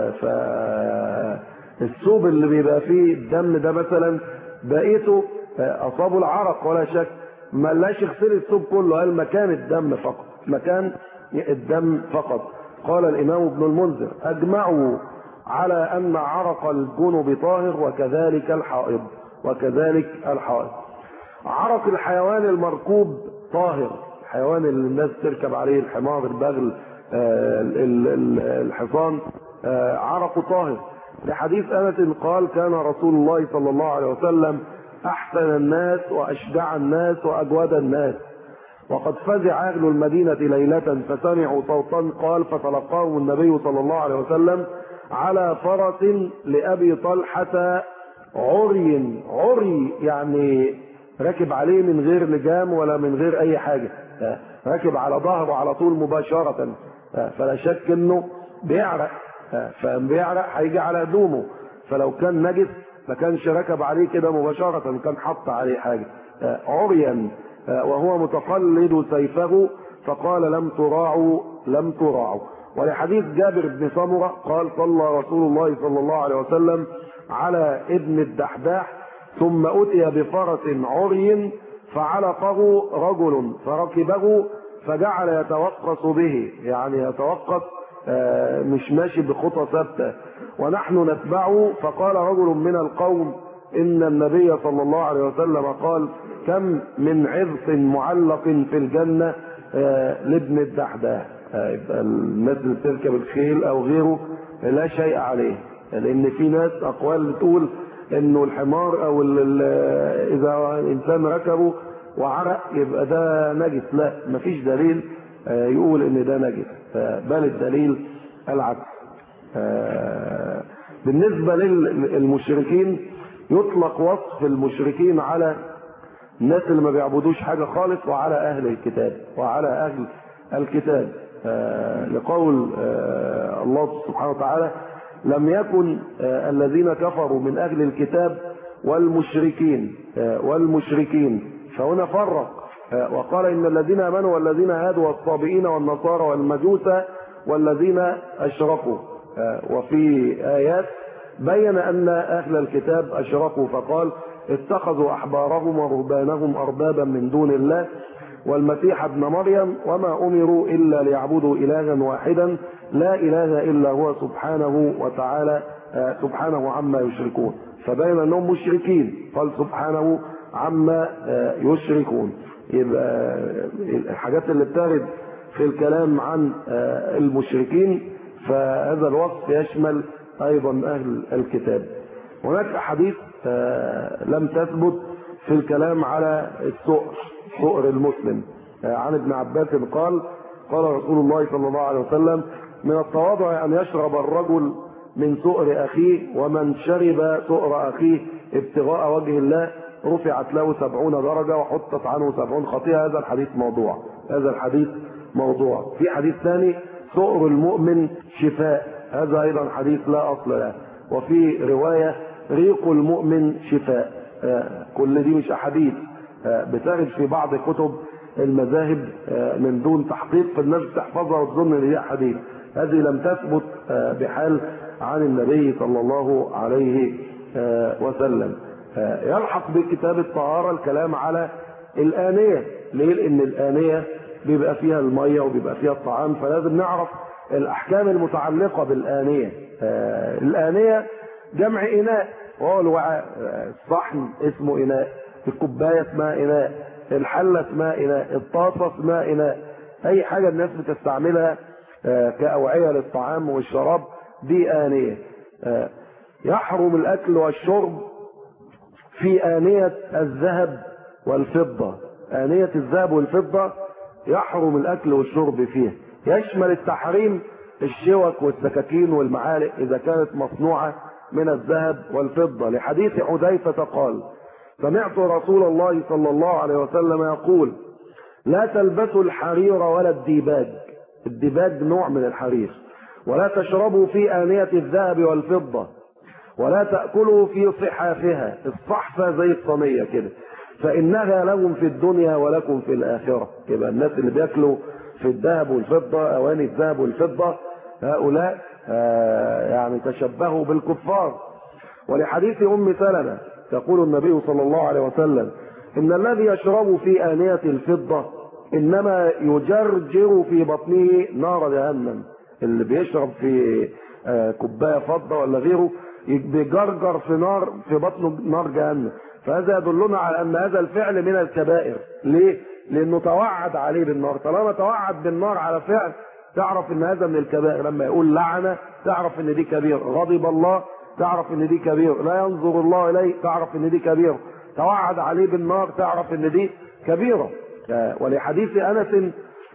فالثوب اللي بيبقى فيه الدم ده مثلا بقيته اصابه العرق ولا شك ما لاش يغسل الثوب كله قال مكان الدم فقط مكان الدم فقط قال الامام ابن المنذر اجمعوا على ان عرق الجنب طاهر وكذلك الحائض وكذلك الحائض عرق الحيوان المركوب طاهر الحيوان اللي الناس تركب عليه الحمار البغل الحصان عرق طاهر لحديث أنس قال كان رسول الله صلى الله عليه وسلم أحسن الناس وأشجع الناس وأجود الناس وقد فزع أهل المدينة ليلة فسمعوا صوتا قال فتلقاه النبي صلى الله عليه وسلم على فرس لأبي طلحة عري عري يعني راكب عليه من غير لجام ولا من غير أي حاجة راكب على ظهره على طول مباشرة فلا شك انه بيعرق فبيعرق هيجي على هدومه فلو كان نجس ما كانش ركب عليه كده مباشرة كان حط عليه حاجة عريا وهو متقلد سيفه فقال لم تراعوا لم تراعوا ولحديث جابر بن سمرة قال صلى رسول الله صلى الله عليه وسلم على ابن الدحداح ثم أتي بفرس عري فعلقه رجل فركبه فجعل يتوقص به يعني يتوقص مش ماشي بخطى ثابته ونحن نتبعه فقال رجل من القوم ان النبي صلى الله عليه وسلم قال كم من عرس معلق في الجنه لابن الدحداح يبقى الناس اللي بتركب الخيل او غيره لا شيء عليه لان في ناس اقوال بتقول انه الحمار او اذا انسان ركبه وعرق يبقى ده نجس لا مفيش دليل يقول ان ده نجس بل الدليل العكس بالنسبة للمشركين يطلق وصف المشركين على الناس اللي ما بيعبدوش حاجة خالص وعلى أهل الكتاب وعلى أهل الكتاب لقول الله سبحانه وتعالى لم يكن الذين كفروا من أهل الكتاب والمشركين والمشركين فهنا فرق وقال إن الذين آمنوا والذين هادوا والصابئين والنصارى والمجوس والذين أشركوا وفي آيات بين أن أهل الكتاب أشركوا فقال اتخذوا أحبارهم ورهبانهم أربابا من دون الله والمسيح ابن مريم وما أمروا إلا ليعبدوا إلها واحدا لا إله إلا هو سبحانه وتعالى سبحانه عما يشركون فبين أنهم مشركين قال سبحانه عما يشركون يبقى الحاجات اللي بترد في الكلام عن المشركين فهذا الوصف يشمل أيضا أهل الكتاب هناك أحاديث لم تثبت في الكلام على السؤر سؤر المسلم عن ابن عباس قال قال رسول الله صلى الله عليه وسلم من التواضع أن يشرب الرجل من سؤر أخيه ومن شرب سؤر أخيه ابتغاء وجه الله رفعت له سبعون درجة وحطت عنه سبعون خطيئة هذا الحديث موضوع هذا الحديث موضوع في حديث ثاني سؤر المؤمن شفاء هذا أيضا حديث لا أصل له وفي رواية ريق المؤمن شفاء كل دي مش أحاديث بترد في بعض كتب المذاهب من دون تحقيق فالناس تحفظها وتظن ان دي احاديث هذه لم تثبت بحال عن النبي صلى الله عليه وسلم يلحق بكتاب الطهارة الكلام على الآنية ليه لأن الآنية بيبقى فيها المية وبيبقى فيها الطعام فلازم نعرف الأحكام المتعلقة بالآنية الآنية جمع إناء وهو الوعاء الصحن اسمه إناء الكوباية اسمها إناء الحلة اسمها إناء الطاسة اسمها إناء أي حاجة الناس بتستعملها كأوعية للطعام والشراب دي آنية يحرم الأكل والشرب في آنية الذهب والفضة آنية الذهب والفضة يحرم الأكل والشرب فيها يشمل التحريم الشوك والسكاكين والمعالق إذا كانت مصنوعة من الذهب والفضة لحديث حذيفة قال سمعت رسول الله صلى الله عليه وسلم يقول لا تلبسوا الحرير ولا الديباج الديباج نوع من الحرير ولا تشربوا في آنية الذهب والفضة ولا تأكلوا في صحافها الصحفة زي الصينية كده فإنها لهم في الدنيا ولكم في الآخرة يبقى الناس اللي بياكلوا في الذهب والفضة أواني الذهب والفضة هؤلاء آه يعني تشبهوا بالكفار ولحديث أم سلمة يقول النبي صلى الله عليه وسلم إن الذي يشرب في آنية الفضة إنما يجرجر في بطنه نار جهنم اللي بيشرب في آه كوباية فضة ولا غيره بيجرجر في نار في بطنه نار جهنم فهذا يدلنا على أن هذا الفعل من الكبائر ليه؟ لأنه توعد عليه بالنار طالما توعد بالنار على فعل تعرف ان هذا من الكبائر لما يقول لعنة تعرف ان دي كبير غضب الله تعرف ان دي كبير لا ينظر الله اليه تعرف ان دي كبير توعد عليه بالنار تعرف ان دي كبيرة ولحديث انس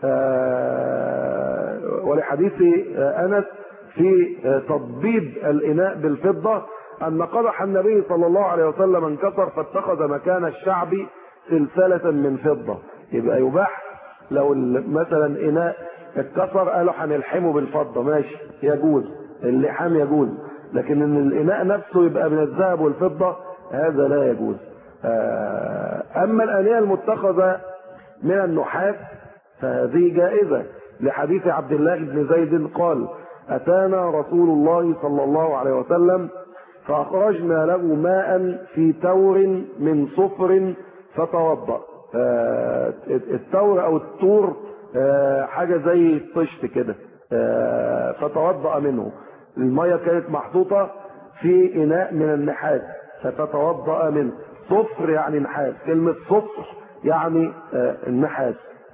ولحديث انس في تضبيب الاناء بالفضة ان قدح النبي صلى الله عليه وسلم انكسر فاتخذ مكان الشعب سلسلة من فضة يبقى يباح لو مثلا اناء اتكسر قالوا هنلحمه بالفضة ماشي يجوز اللحام يجوز لكن ان الاناء نفسه يبقى من الذهب والفضة هذا لا يجوز اما الانية المتخذة من النحاس فهذه جائزة لحديث عبد الله بن زيد قال اتانا رسول الله صلى الله عليه وسلم فاخرجنا له ماء في تور من صفر فتوضأ التور او التور حاجة زي الطشت كده فتوضأ منه المية كانت محطوطة في إناء من النحاس فتتوضأ منه صفر يعني نحاس كلمة صفر يعني النحاس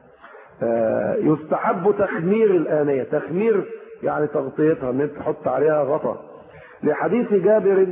يستحب تخمير الآنية تخمير يعني تغطيتها ان انت تحط عليها غطا لحديث جابر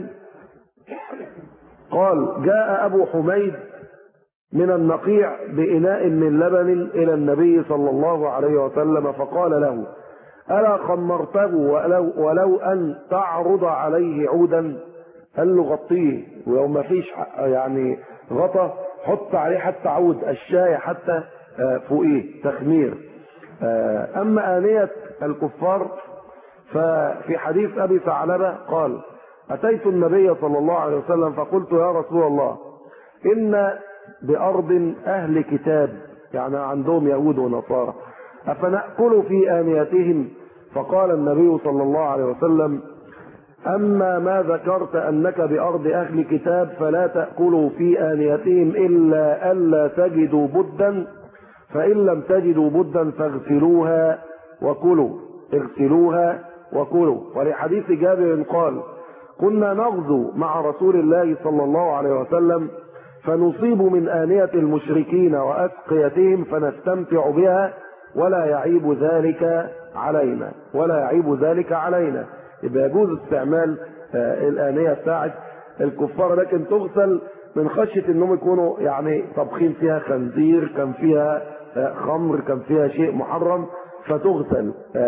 قال جاء أبو حميد من النقيع بإناء من لبن إلى النبي صلى الله عليه وسلم فقال له ألا خمرته ولو, ولو أن تعرض عليه عودا قال له غطيه ولو ما فيش يعني غطا حط عليه حتى عود الشاي حتى فوقيه تخمير أما آنية الكفار ففي حديث أبي ثعلبة قال أتيت النبي صلى الله عليه وسلم فقلت يا رسول الله إن بأرض أهل كتاب يعني عندهم يهود ونصارى أفنأكل في آنيتهم فقال النبي صلى الله عليه وسلم أما ما ذكرت أنك بأرض أهل كتاب فلا تأكلوا في آنيتهم إلا ألا تجدوا بدا فإن لم تجدوا بدا فاغسلوها وكلوا اغسلوها وكلوا ولحديث جابر قال كنا نغزو مع رسول الله صلى الله عليه وسلم فنصيب من آنية المشركين وأسقيتهم فنستمتع بها ولا يعيب ذلك علينا ولا يعيب ذلك علينا يبقى يجوز استعمال الآنية بتاعت الكفار لكن تغسل من خشية انهم يكونوا يعني طبخين فيها خنزير كان فيها خمر كان فيها شيء محرم فتغسل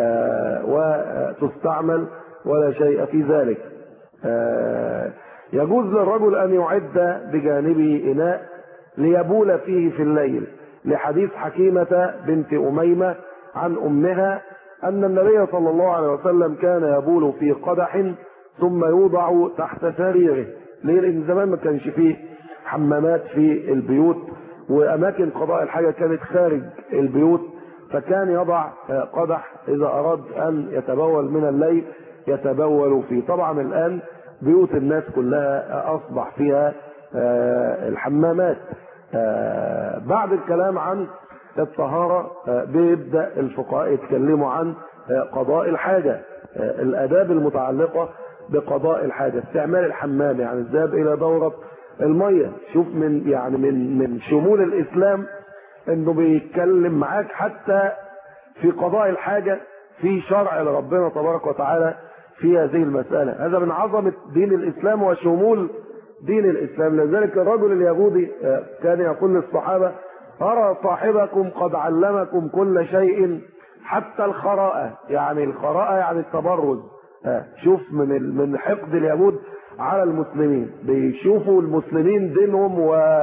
وتستعمل ولا شيء في ذلك يجوز للرجل أن يعد بجانبه إناء ليبول فيه في الليل لحديث حكيمة بنت أميمة عن أمها أن النبي صلى الله عليه وسلم كان يبول في قدح ثم يوضع تحت سريره ليه لأن زمان ما كانش فيه حمامات في البيوت وأماكن قضاء الحاجة كانت خارج البيوت فكان يضع قدح إذا أراد أن يتبول من الليل يتبول فيه طبعا الآن بيوت الناس كلها أصبح فيها الحمامات بعد الكلام عن الطهارة بيبدأ الفقهاء يتكلموا عن قضاء الحاجة الآداب المتعلقة بقضاء الحاجة استعمال الحمام يعني الذهاب إلى دورة المية شوف من يعني من من شمول الإسلام إنه بيتكلم معاك حتى في قضاء الحاجة في شرع لربنا تبارك وتعالى في هذه المسألة هذا من عظمة دين الإسلام وشمول دين الإسلام لذلك الرجل اليهودي كان يقول للصحابة أرى صاحبكم قد علمكم كل شيء حتى الخراءة يعني الخراءة يعني التبرز شوف من من حقد اليهود على المسلمين بيشوفوا المسلمين دينهم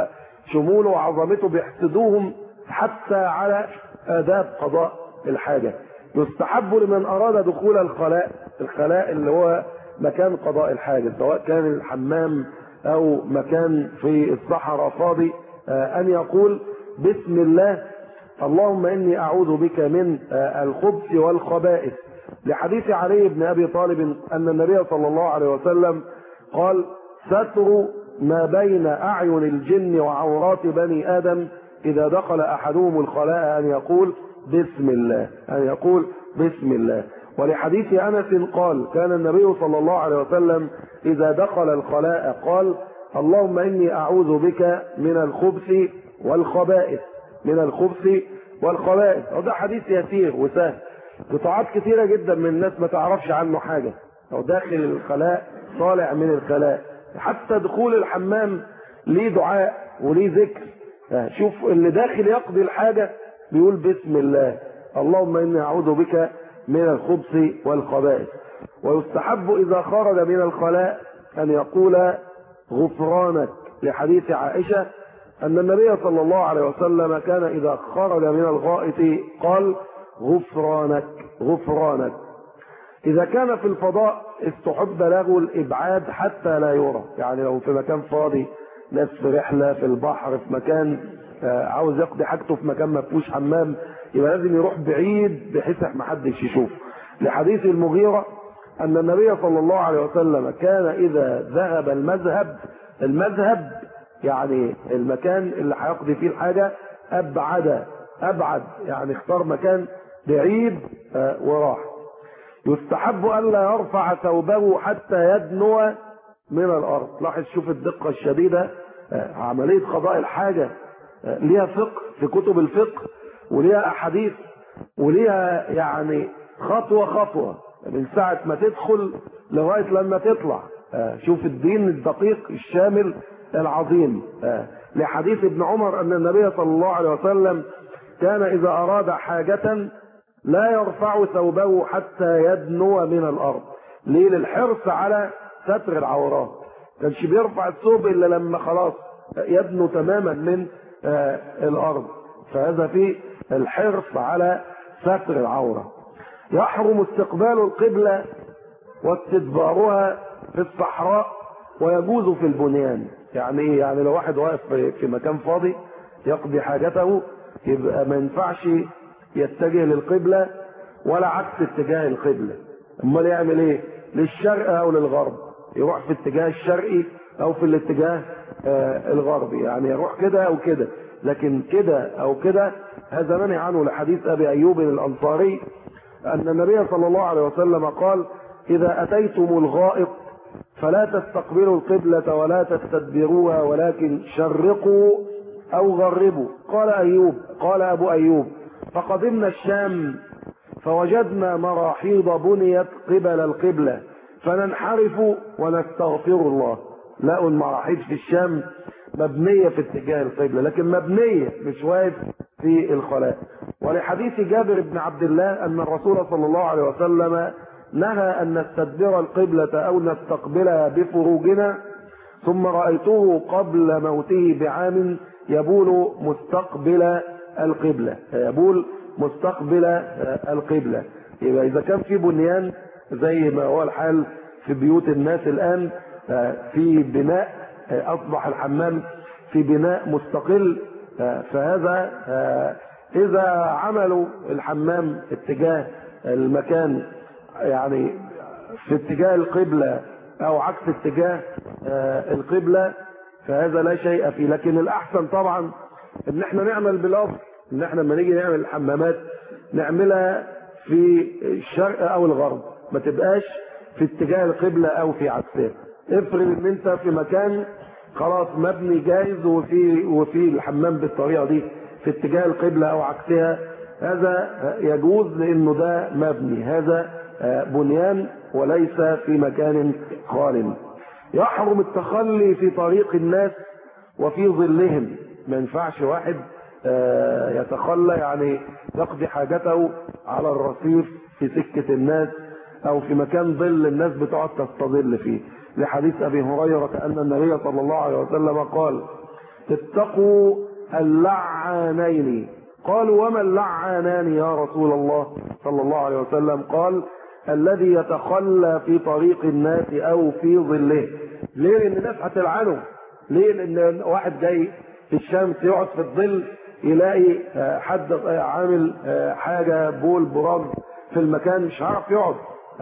وشموله وعظمته بيحسدوهم حتى على آداب قضاء الحاجة يستحب لمن أراد دخول الخلاء الخلاء اللي هو مكان قضاء الحاجة سواء كان الحمام أو مكان في الصحراء فاضي أن يقول بسم الله اللهم إني أعوذ بك من الخبث والخبائث لحديث علي بن أبي طالب أن النبي صلى الله عليه وسلم قال ستر ما بين أعين الجن وعورات بني آدم إذا دخل أحدهم الخلاء أن يقول بسم الله أن يقول بسم الله ولحديث أنس قال كان النبي صلى الله عليه وسلم إذا دخل الخلاء قال اللهم إني أعوذ بك من الخبث والخبائث من الخبث والخبائث وده حديث يسير وسهل قطاعات كثيرة جدا من الناس ما تعرفش عنه حاجة أو داخل الخلاء طالع من الخلاء حتى دخول الحمام ليه دعاء وليه ذكر شوف اللي داخل يقضي الحاجة بيقول بسم الله اللهم إني أعوذ بك من الخبث والخبائث ويستحب إذا خرج من الخلاء أن يقول غفرانك لحديث عائشة أن النبي صلى الله عليه وسلم كان إذا خرج من الغائط قال غفرانك غفرانك إذا كان في الفضاء استحب له الإبعاد حتى لا يرى يعني لو في مكان فاضي ناس في رحلة في البحر في مكان عاوز يقضي حاجته في مكان ما فيهوش حمام يبقى لازم يروح بعيد بحيث ما حدش يشوف لحديث المغيرة أن النبي صلى الله عليه وسلم كان إذا ذهب المذهب المذهب يعني المكان اللي هيقضي فيه الحاجة أبعد أبعد يعني اختار مكان بعيد وراح يستحب ألا يرفع ثوبه حتى يدنو من الأرض لاحظ شوف الدقة الشديدة عملية قضاء الحاجة ليها فقه في كتب الفقه وليها أحاديث وليها يعني خطوة خطوة من ساعة ما تدخل لغاية لما تطلع شوف الدين الدقيق الشامل العظيم لحديث ابن عمر أن النبي صلى الله عليه وسلم كان إذا أراد حاجة لا يرفع ثوبه حتى يدنو من الأرض ليه للحرص على ستر العورات كانش بيرفع الثوب إلا لما خلاص يدنو تماما من الأرض فهذا فيه الحرص على ستر العورة يحرم استقبال القبلة واستدبارها في الصحراء ويجوز في البنيان يعني ايه يعني لو واحد واقف في مكان فاضي يقضي حاجته يبقى ما ينفعش يتجه للقبلة ولا عكس اتجاه القبلة امال يعمل ايه للشرق او للغرب يروح في اتجاه الشرقي او في الاتجاه آه الغربي يعني يروح كده او كده لكن كده او كده هذا منع عنه لحديث ابي ايوب الانصاري ان النبي صلى الله عليه وسلم قال اذا اتيتم الغائط فلا تستقبلوا القبلة ولا تستدبروها ولكن شرقوا او غربوا قال ايوب قال ابو ايوب فقدمنا الشام فوجدنا مراحيض بنيت قبل القبلة فننحرف ونستغفر الله لقوا المراحيض في الشام مبنية في اتجاه القبلة لكن مبنية مش واقف في الخلاء ولحديث جابر بن عبد الله أن الرسول صلى الله عليه وسلم نهى أن نستدبر القبلة أو نستقبلها بفروجنا ثم رأيته قبل موته بعام يبول مستقبل القبلة يبول مستقبل القبلة يبقى إذا كان في بنيان زي ما هو الحال في بيوت الناس الآن في بناء أصبح الحمام في بناء مستقل فهذا إذا عملوا الحمام اتجاه المكان يعني في اتجاه القبلة أو عكس اتجاه القبلة فهذا لا شيء فيه لكن الأحسن طبعا إن احنا نعمل بالأصل إن احنا لما نيجي نعمل الحمامات نعملها في الشرق أو الغرب ما تبقاش في اتجاه القبلة أو في عكسها افرض ان انت في مكان خلاص مبني جاهز وفي وفي الحمام بالطريقه دي في اتجاه القبله او عكسها هذا يجوز لانه ده مبني هذا بنيان وليس في مكان خال يحرم التخلي في طريق الناس وفي ظلهم ما ينفعش واحد يتخلى يعني يقضي حاجته على الرصيف في سكه الناس او في مكان ظل الناس بتقعد تستظل فيه لحديث ابي هريره ان النبي صلى الله عليه وسلم قال اتقوا اللعانين قالوا وما اللعانان يا رسول الله صلى الله عليه وسلم قال الذي يتخلى في طريق الناس او في ظله ليه لان الناس هتلعنه ليه لان واحد جاي في الشمس يقعد في الظل يلاقي حد عامل حاجه بول براز في المكان مش هيعرف يقعد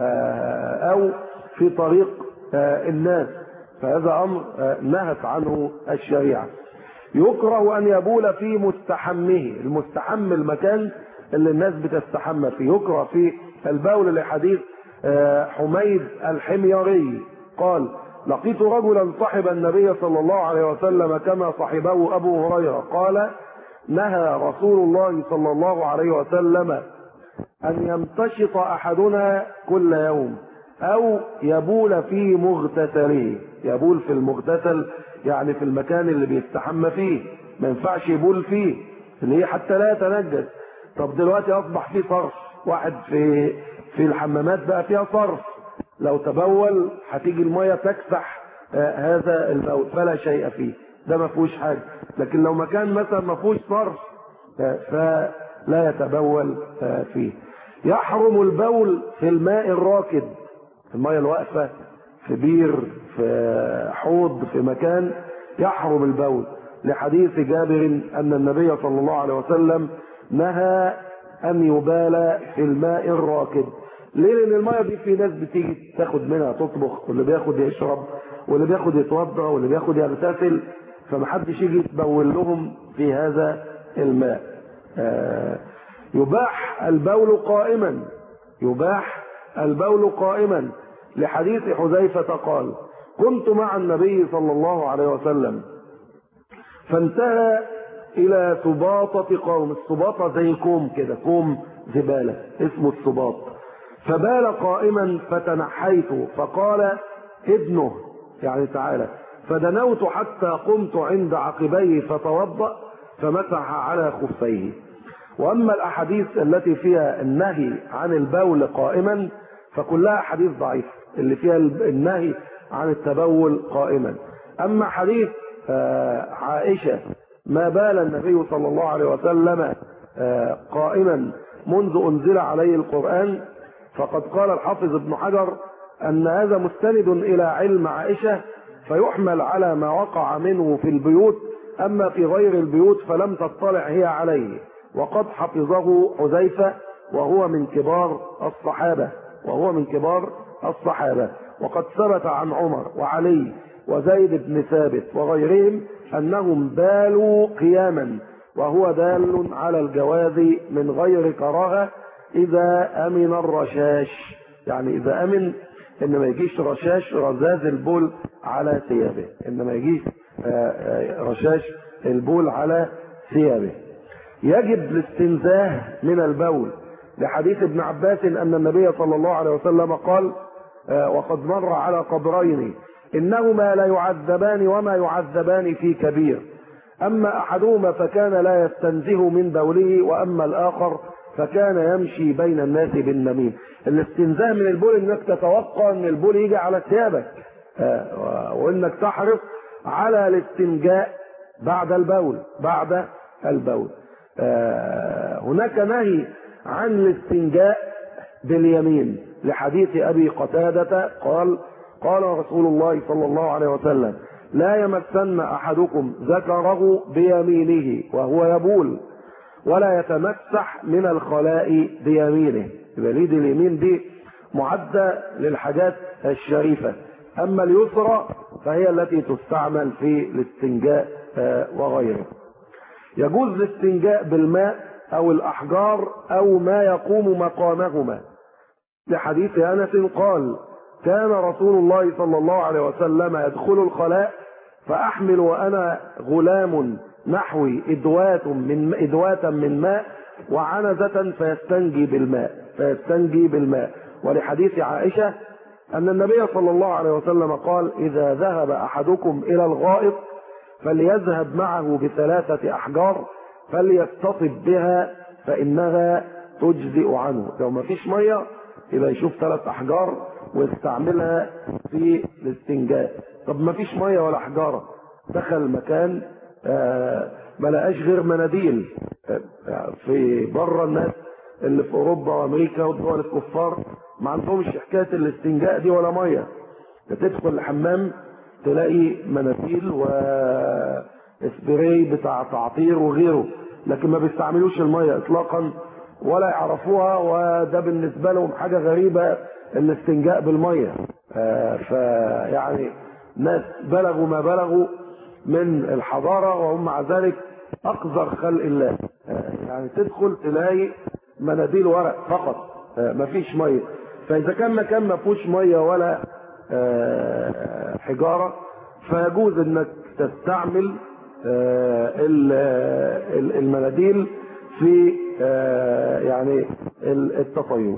او في طريق الناس فهذا امر نهت عنه الشريعه يكره ان يبول في مستحمه المستحم المكان اللي الناس بتستحمى فيه يكره في البول لحديث حميد الحميري قال لقيت رجلا صحب النبي صلى الله عليه وسلم كما صحبه ابو هريره قال نهى رسول الله صلى الله عليه وسلم ان يمتشط احدنا كل يوم او يبول في مغتسله يبول في المغتسل يعني في المكان اللي بيستحمى فيه ما ينفعش يبول فيه اللي هي حتى لا يتنجس طب دلوقتي اصبح فيه صرف واحد في في الحمامات بقى فيها صرف لو تبول هتيجي الميه تكسح آه هذا البول فلا شيء فيه ده ما فيهوش حاجه لكن لو مكان مثلا ما فيهوش صرف آه فلا يتبول آه فيه يحرم البول في الماء الراكد الميه الواقفه في بير في حوض في مكان يحرم البول لحديث جابر ان النبي صلى الله عليه وسلم نهى ان يبال في الماء الراكد ليه لان الميه دي في ناس بتيجي تاخد منها تطبخ واللي بياخد يشرب واللي بياخد يتوضا واللي بياخد يغتسل فمحدش يجي يتبول لهم في هذا الماء آه يباح البول قائما يباح البول قائما لحديث حذيفة قال كنت مع النبي صلى الله عليه وسلم فانتهى إلى سباطة قوم السباطة زي كوم كده كوم زبالة اسمه السباط فبال قائما فتنحيت فقال ابنه يعني تعالى فدنوت حتى قمت عند عقبيه فتوضأ فمسح على خفيه واما الاحاديث التي فيها النهي عن البول قائما فكلها احاديث ضعيفه اللي فيها النهي عن التبول قائما اما حديث عائشه ما بال النبي صلى الله عليه وسلم قائما منذ انزل عليه القران فقد قال الحافظ ابن حجر ان هذا مستند الى علم عائشه فيحمل على ما وقع منه في البيوت اما في غير البيوت فلم تطلع هي عليه وقد حفظه حذيفة وهو من كبار الصحابة وهو من كبار الصحابة وقد ثبت عن عمر وعلي وزيد بن ثابت وغيرهم أنهم بالوا قياما وهو دال على الجواز من غير كراهة إذا أمن الرشاش يعني إذا أمن إن ما يجيش رشاش رذاذ البول على ثيابه إن ما يجيش رشاش البول على ثيابه يجب الاستنزاه من البول لحديث ابن عباس ان النبي صلى الله عليه وسلم قال وقد مر على قبرين إنهما لا يعذبان وما يعذبان في كبير أما أحدهما فكان لا يستنزه من بوله وأما الآخر فكان يمشي بين الناس بالنميم الاستنزاه من البول انك تتوقع ان البول يجي على ثيابك آه، وانك تحرص على الاستنجاء بعد البول بعد البول آه، هناك نهي عن الاستنجاء باليمين لحديث ابي قتاده قال قال رسول الله صلى الله عليه وسلم لا يمسن احدكم ذكره بيمينه وهو يبول ولا يتمسح من الخلاء بيمينه يبقى اليد اليمين دي معدة للحاجات الشريفة أما اليسرى فهي التي تستعمل في الاستنجاء آه، وغيره يجوز الاستنجاء بالماء أو الأحجار أو ما يقوم مقامهما لحديث أنس قال كان رسول الله صلى الله عليه وسلم يدخل الخلاء فأحمل وأنا غلام نحوي إدوات من إدواتا من ماء وعنزة فيستنجي بالماء فيستنجي بالماء ولحديث عائشة أن النبي صلى الله عليه وسلم قال إذا ذهب أحدكم إلى الغائط فليذهب معه بثلاثة أحجار فليتصف بها فإنها تجزئ عنه لو ما فيش مية يبقى يشوف ثلاث أحجار ويستعملها في الاستنجاء طب ما فيش مية ولا حجارة دخل مكان آه، ما لقاش غير مناديل آه، في بره الناس اللي في اوروبا وامريكا والدول الكفار ما عندهمش حكايه الاستنجاء دي ولا ميه تدخل الحمام تلاقي مناديل واسبراي بتاع تعطير وغيره لكن ما بيستعملوش الميه اطلاقا ولا يعرفوها وده بالنسبه لهم حاجه غريبه الاستنجاء بالميه آه، فيعني ناس بلغوا ما بلغوا من الحضارة وهم مع ذلك أقذر خلق الله يعني تدخل تلاقي مناديل ورق فقط مفيش مية فإذا كان مكان ما فيهوش مية ولا حجارة فيجوز انك تستعمل المناديل في يعني التطيب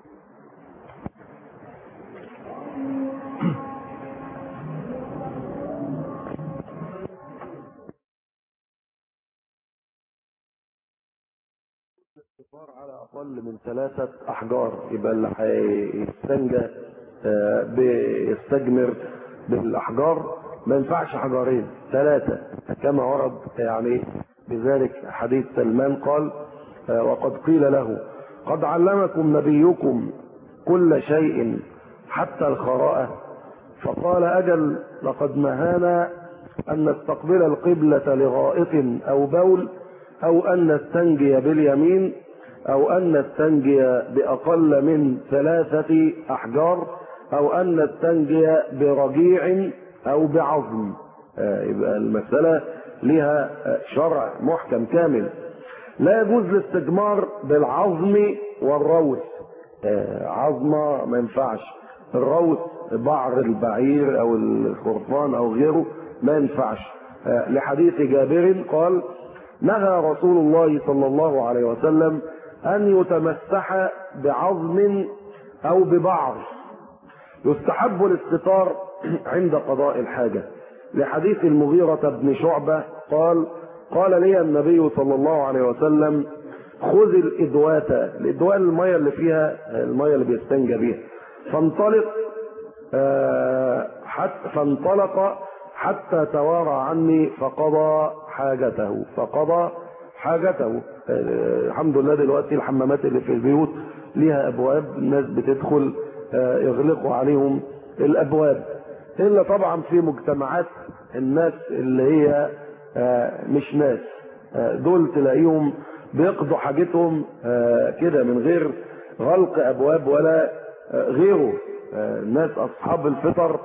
على أقل من ثلاثة أحجار يبقى اللي هيستنجى بيستجمر بالأحجار ما ينفعش حجرين ثلاثة كما ورد يعني بذلك حديث سلمان قال وقد قيل له قد علمكم نبيكم كل شيء حتى الخراءة فقال أجل لقد نهانا أن نستقبل القبلة لغائط أو بول أو أن نستنجي باليمين أو أن نستنجي بأقل من ثلاثة أحجار أو أن نستنجي برجيع أو بعظم يبقى المسألة لها شرع محكم كامل لا يجوز الاستجمار بالعظم والروث عظمة ما ينفعش الروث بعر البعير أو الخرفان أو غيره ما ينفعش لحديث جابر قال نهى رسول الله صلى الله عليه وسلم أن يتمسح بعظم أو ببعض يستحب الاستطار عند قضاء الحاجة لحديث المغيرة بن شعبة قال قال لي النبي صلى الله عليه وسلم خذ الإدوات الإدواء المية اللي فيها المية اللي بيستنجى بيها فانطلق حتى فانطلق حتى توارى عني فقضى حاجته فقضى حاجته الحمد لله دلوقتي الحمامات اللي في البيوت ليها ابواب الناس بتدخل يغلقوا عليهم الابواب الا طبعا في مجتمعات الناس اللي هي مش ناس دول تلاقيهم بيقضوا حاجتهم كده من غير غلق ابواب ولا غيره الناس اصحاب الفطر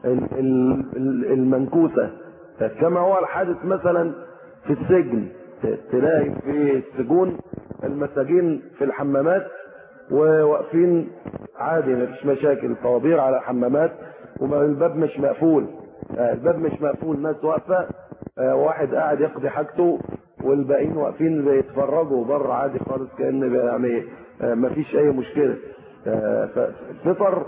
المنكوسه كما هو الحادث مثلا في السجن تلاقي في السجون المساجين في الحمامات وواقفين عادي مفيش مشاكل طوابير على حمامات والباب مش مقفول الباب مش مقفول الناس واقفه واحد قاعد يقضي حاجته والباقيين واقفين بيتفرجوا بره عادي خالص كان يعني مفيش اي مشكله فالفطر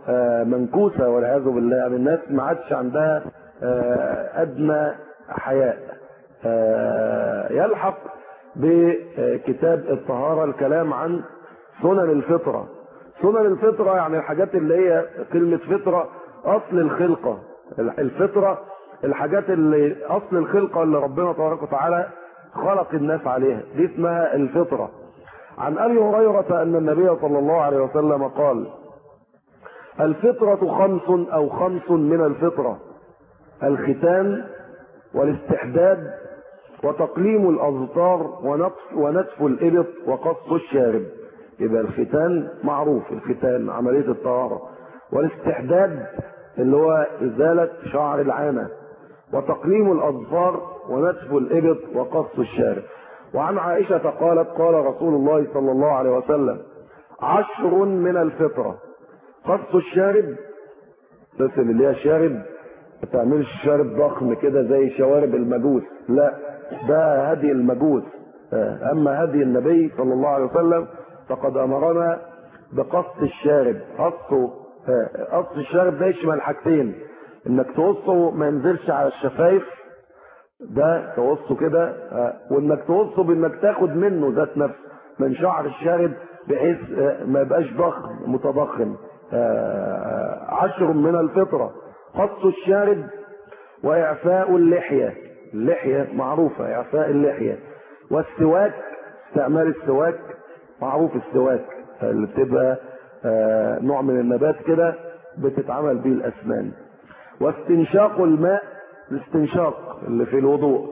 آه، منكوسة والعياذ بالله يعني الناس ما عادش عندها آه، أدنى حياء آه، يلحق بكتاب الطهارة الكلام عن سنن الفطرة سنن الفطرة يعني الحاجات اللي هي كلمة فطرة أصل الخلقة الفطرة الحاجات اللي أصل الخلقة اللي ربنا تبارك وتعالى خلق الناس عليها دي اسمها الفطرة عن أبي هريرة أن النبي صلى الله عليه وسلم قال الفطرة خمس أو خمس من الفطرة الختان والاستحداد وتقليم الأظفار ونطف, ونتف الإبط وقص الشارب يبقى الختان معروف الختان عملية الطهارة والاستحداد اللي هو إزالة شعر العانة وتقليم الأظفار ونتف الإبط وقص الشارب وعن عائشة قالت قال رسول الله صلى الله عليه وسلم عشر من الفطرة قص الشارب بس اللي هي شارب ما تعملش شارب ضخم كده زي شوارب المجوس لا ده هدي المجوس اما هدي النبي صلى الله عليه وسلم فقد امرنا بقص الشارب قصه قص الشارب ده يشمل حاجتين انك تقصه ما ينزلش على الشفايف ده تقصه كده وانك تقصه بانك تاخد منه ذات نفس من شعر الشارب بحيث ما يبقاش ضخم متضخم عشر من الفطرة قص الشارب وإعفاء اللحية اللحية معروفة إعفاء اللحية والسواك استعمال السواك معروف السواك اللي بتبقى نوع من النبات كده بتتعمل به الأسنان واستنشاق الماء الاستنشاق اللي في الوضوء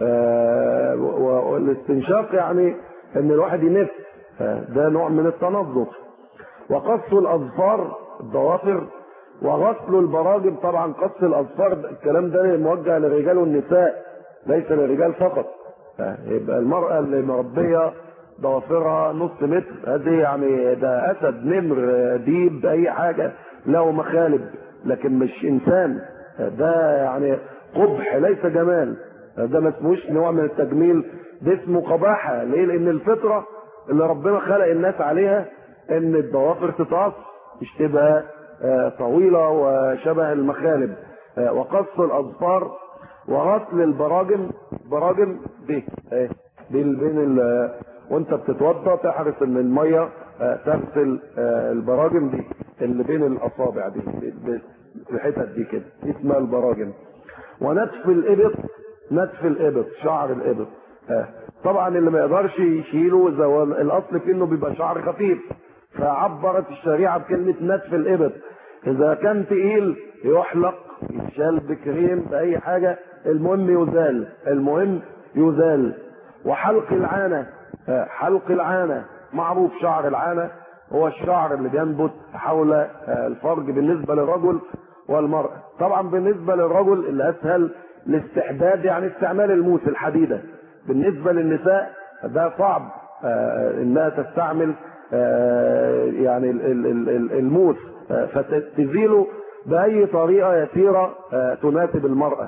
والاستنشاق يعني ان الواحد ينف ده نوع من التنظف وقص الاظفار الضوافر وغسل البراجم طبعا قص الاظفار الكلام ده موجه للرجال والنساء ليس للرجال فقط يبقى المرأة اللي مربية ضوافرها نص متر هذه يعني ده اسد نمر ديب اي حاجة له مخالب لكن مش انسان ده يعني قبح ليس جمال ده ما اسموش نوع من التجميل ده اسمه قباحة ليه لان الفطرة اللي ربنا خلق الناس عليها ان الضوافر تتقص مش تبقى طويلة وشبه المخالب وقص الاظفار وغسل البراجم براجم دي اهي دي بين ال وانت بتتوضى تحرص ان الميه تغسل البراجم دي اللي بين الاصابع دي الحتت دي كده دي اسمها البراجم ونتف الابط نتف الابط شعر الابط طبعا اللي ما يقدرش يشيله الاصل فيه انه بيبقى شعر خفيف فعبرت الشريعه بكلمه نتف الابط اذا كان تقيل يحلق يتشال بكريم باي حاجه المهم يزال المهم يزال وحلق العانه حلق العانه معروف شعر العانه هو الشعر اللي بينبت حول الفرج بالنسبه للرجل والمراه طبعا بالنسبه للرجل اللي اسهل الاستحداد يعني استعمال الموس الحديده بالنسبه للنساء ده صعب انها تستعمل يعني الموس فتزيله باي طريقه يسيره تناسب المراه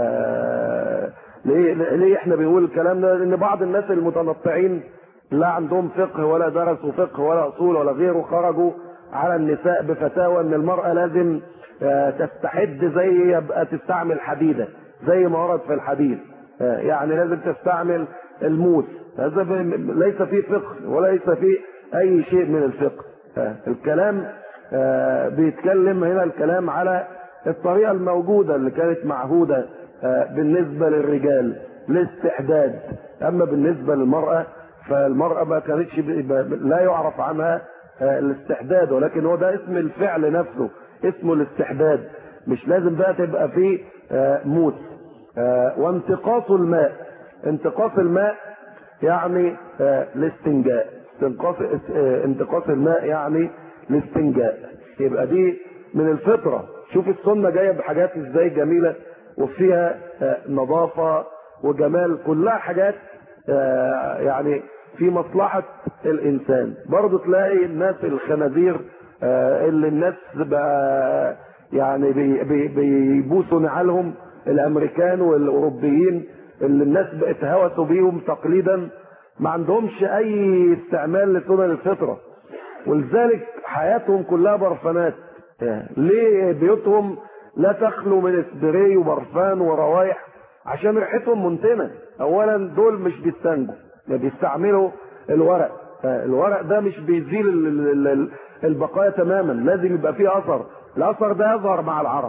ليه ليه احنا بنقول الكلام ده لان بعض الناس المتنطعين لا عندهم فقه ولا درسوا فقه ولا اصول ولا غيره خرجوا على النساء بفتاوى ان المراه لازم تستحد زي يبقى تستعمل حديده زي ما ورد في الحديث يعني لازم تستعمل الموس هذا ليس فيه فقه وليس فيه اي شيء من الفقه الكلام بيتكلم هنا الكلام على الطريقه الموجوده اللي كانت معهوده بالنسبه للرجال الاستحداد اما بالنسبه للمراه فالمراه ما كانتش لا يعرف عنها الاستحداد ولكن هو ده اسم الفعل نفسه اسمه الاستحداد مش لازم بقى تبقى فيه موت وانتقاص الماء انتقاص الماء يعني الاستنجاء انتقاص انتقاص الماء يعني الاستنجاء يبقى دي من الفطره شوف السنه جايه بحاجات ازاي جميله وفيها نظافه وجمال كلها حاجات يعني في مصلحه الانسان برضه تلاقي الناس الخنازير اللي الناس بقى يعني بي بيبوسوا نعالهم الامريكان والاوروبيين اللي الناس بقت هوسوا بيهم تقليدا ما عندهمش اي استعمال لسنن الفطره ولذلك حياتهم كلها برفانات ليه بيوتهم لا تخلو من اسبراي وبرفان وروايح عشان ريحتهم منتنه اولا دول مش بيستنجوا بيستعملوا الورق الورق ده مش بيزيل البقايا تماما لازم يبقى فيه اثر الاثر ده يظهر مع العرق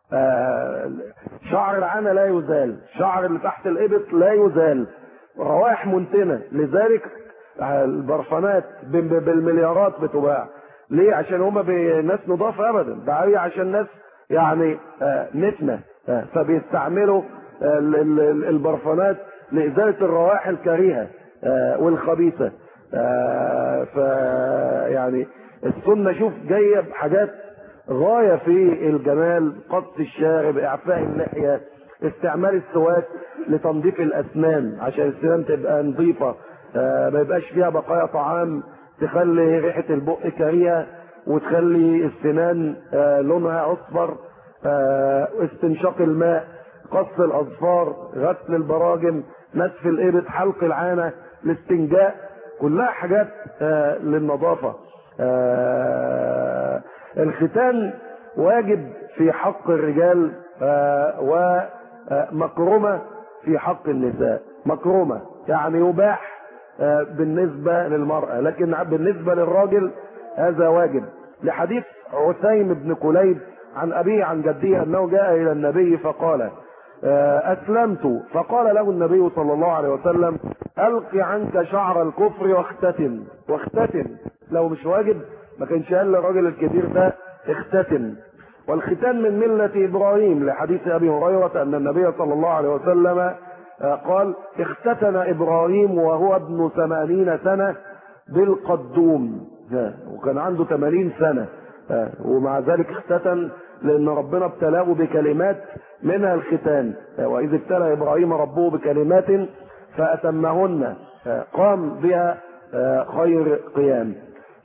شعر العانه لا يزال شعر اللي تحت الابط لا يزال روائح منتنه لذلك البرفانات بالمليارات بتباع ليه عشان هما ناس نضافه ابدا ده هي عشان ناس يعني نتنه فبيستعملوا البرفانات لازاله الروائح الكريهه والخبيثه ف يعني السنه شوف جايه بحاجات غايه في الجمال قص الشارب اعفاء اللحيه استعمال السواك لتنظيف الاسنان عشان السنان تبقى نظيفه ما يبقاش فيها بقايا طعام تخلي ريحه البق كريهه وتخلي السنان لونها اصفر استنشاق الماء قص الاظفار غسل البراجم نتف الابط حلق العانه الاستنجاء كلها حاجات للنظافه الختان واجب في حق الرجال ومكرمه في حق النساء مكرمه يعني يباح بالنسبه للمراه لكن بالنسبه للراجل هذا واجب لحديث عثيم بن كليب عن أبيه عن جده أنه جاء إلى النبي فقال أسلمت فقال له النبي صلى الله عليه وسلم ألق عنك شعر الكفر واختتن واختتن لو مش واجب ما كانش قال للراجل الكبير ده اختتن والختان من ملة إبراهيم لحديث أبي هريرة أن النبي صلى الله عليه وسلم قال اختتن إبراهيم وهو ابن ثمانين سنة بالقدوم وكان عنده ثمانين سنة ومع ذلك اختتن لأن ربنا ابتلاه بكلمات منها الختان وإذ ابتلى إبراهيم ربه بكلمات فأتمهن قام بها خير قيام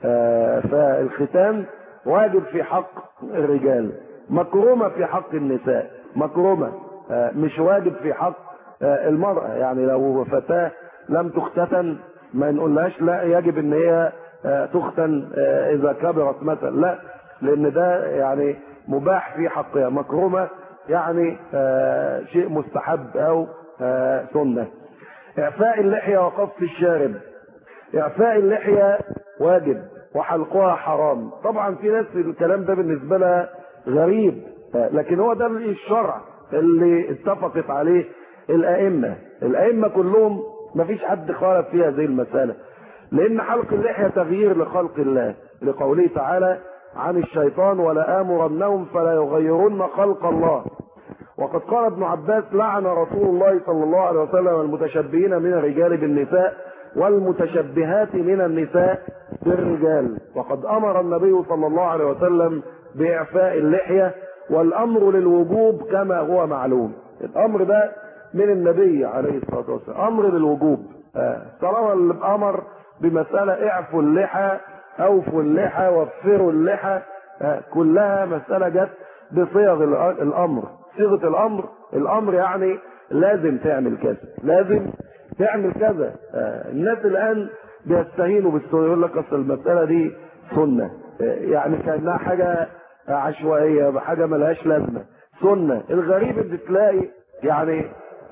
فالختان واجب في حق الرجال مكرمة في حق النساء مكرمة مش واجب في حق المرأة يعني لو فتاة لم تختتن ما نقولهاش لا يجب ان هي تختن اذا كبرت مثلا لا لان ده يعني مباح في حقها مكرمة يعني شيء مستحب او سنة اعفاء اللحية وقص الشارب اعفاء اللحية واجب وحلقها حرام طبعا في ناس الكلام ده بالنسبة لها غريب لكن هو ده الشرع اللي اتفقت عليه الائمة الائمة كلهم ما فيش حد خالف فيها هذه المسألة لان حلق اللحية تغيير لخلق الله لقوله تعالى عن الشيطان ولا امرنهم فلا يغيرن خلق الله وقد قال ابن عباس لعن رسول الله صلى الله عليه وسلم المتشبهين من الرجال بالنساء والمتشبهات من النساء بالرجال وقد امر النبي صلى الله عليه وسلم باعفاء اللحيه والامر للوجوب كما هو معلوم الامر ده من النبي عليه الصلاه والسلام امر للوجوب طالما الامر بمساله اعفوا اللحى اوفوا اللحى وفروا اللحى كلها مساله جت بصيغ الامر صيغه الامر الامر يعني لازم تعمل كذا لازم تعمل كذا الناس الان بيستهينوا بالسنه يقول لك اصل المساله دي سنه يعني كانها حاجه عشوائيه حاجه ملهاش لازمه سنه الغريب ان تلاقي يعني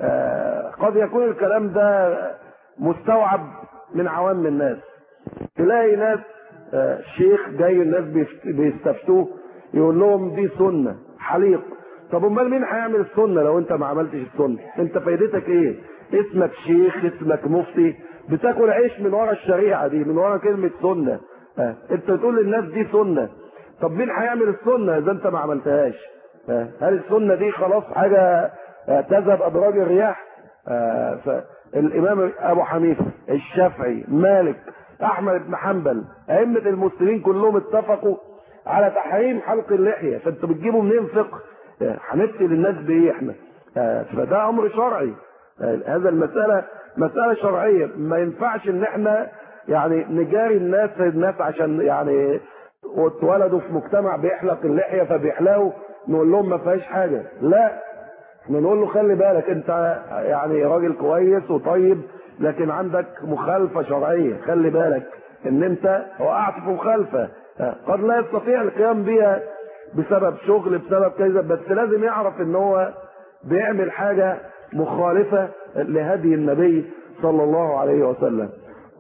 قد يكون الكلام ده مستوعب من عوام الناس تلاقي ناس شيخ جاي الناس بيستفتوه يقول لهم دي سنه حليق طب امال مين هيعمل السنه لو انت ما عملتش السنه انت فايدتك ايه اسمك شيخ اسمك مفتي بتاكل عيش من ورا الشريعه دي من ورا كلمه سنه اه. انت تقول للناس دي سنه طب مين هيعمل السنه اذا انت ما عملتهاش اه. هل السنه دي خلاص حاجه اه تذهب ادراج الرياح فالامام ابو حنيفه الشافعي مالك احمد بن حنبل ائمه المسلمين كلهم اتفقوا على تحريم حلق اللحيه فانتوا بتجيبوا منين فقه هنفتي للناس بايه احنا فده امر شرعي هذا المساله مساله شرعيه ما ينفعش ان احنا يعني نجاري الناس الناس عشان يعني اتولدوا في مجتمع بيحلق اللحيه فبيحلقوا نقول لهم ما فيهاش حاجه لا احنا نقول له خلي بالك انت يعني راجل كويس وطيب لكن عندك مخالفه شرعيه خلي بالك ان انت وقعت في مخالفه قد لا يستطيع القيام بها بسبب شغل بسبب كذا بس لازم يعرف ان هو بيعمل حاجة مخالفة لهدي النبي صلى الله عليه وسلم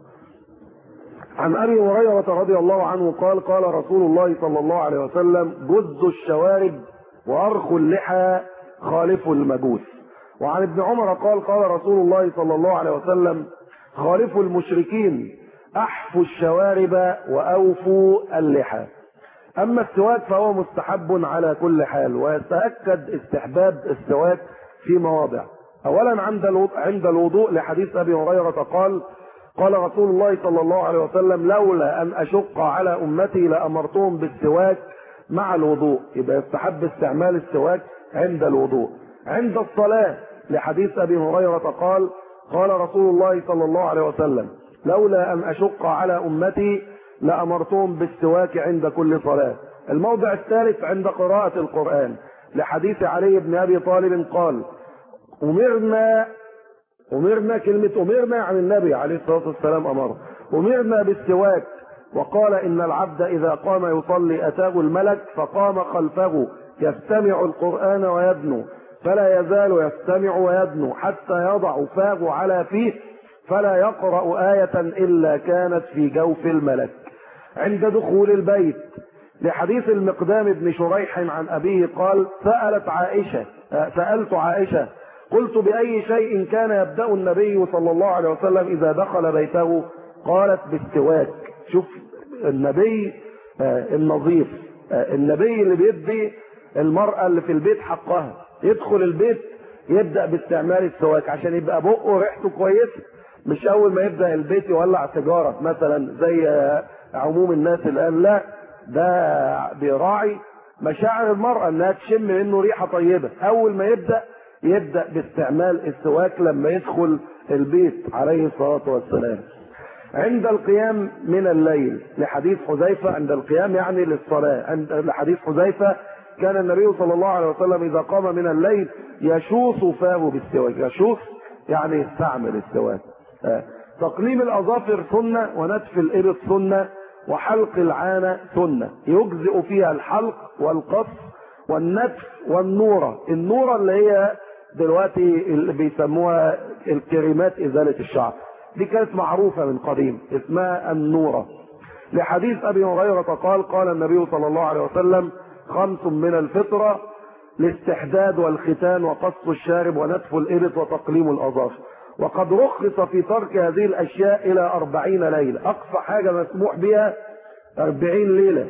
عن ابي هريره رضي الله عنه قال قال رسول الله صلى الله عليه وسلم جز الشوارب وارخ اللحى خالف المجوس وعن ابن عمر قال قال رسول الله صلى الله عليه وسلم خالفوا المشركين احفوا الشوارب واوفوا اللحى اما السواك فهو مستحب على كل حال ويتاكد استحباب السواك في مواضع اولا عند عند الوضوء لحديث ابي هريره قال قال رسول الله صلى الله عليه وسلم لولا ان اشق على امتي لامرتهم بالسواك مع الوضوء يبقى يستحب استعمال السواك عند الوضوء عند الصلاه لحديث ابي هريره قال قال رسول الله صلى الله عليه وسلم لولا ان اشق على امتي لامرتهم بالسواك عند كل صلاه الموضع الثالث عند قراءه القران لحديث علي بن ابي طالب قال امرنا امرنا كلمه امرنا عن النبي عليه الصلاه والسلام امره امرنا بالسواك وقال ان العبد اذا قام يصلي اتاه الملك فقام خلفه يستمع القران ويدنو فلا يزال يستمع ويدنو حتى يضع فاه على فيه فلا يقرا ايه الا كانت في جوف الملك عند دخول البيت لحديث المقدام بن شريح عن أبيه قال سألت عائشة سألت عائشة قلت بأي شيء كان يبدأ النبي صلى الله عليه وسلم إذا دخل بيته قالت بالسواك شوف النبي النظيف النبي اللي بيدي المرأة اللي في البيت حقها يدخل البيت يبدأ باستعمال السواك عشان يبقى بقه ريحته كويسة مش أول ما يبدأ البيت يولع سيجارة مثلا زي عموم الناس الآن لا ده بيراعي مشاعر المرأة انها تشم منه ريحة طيبة اول ما يبدأ يبدأ باستعمال السواك لما يدخل البيت عليه الصلاة والسلام عند القيام من الليل لحديث حذيفة عند القيام يعني للصلاة عند لحديث حذيفة كان النبي صلى الله عليه وسلم إذا قام من الليل يشوص فاه بالسواك يشوص يعني يستعمل السواك تقليم الأظافر سنة ونتف الإبط سنة وحلق العانة سنة يجزئ فيها الحلق والقص والنتف والنورة النورة اللي هي دلوقتي اللي بيسموها الكريمات إزالة الشعر دي كانت معروفة من قديم اسمها النورة لحديث أبي هريرة قال قال النبي صلى الله عليه وسلم خمس من الفطرة الاستحداد والختان وقص الشارب ونتف الإبط وتقليم الأظافر وقد رخص في ترك هذه الأشياء إلى أربعين ليلة أقصى حاجة مسموح بها أربعين ليلة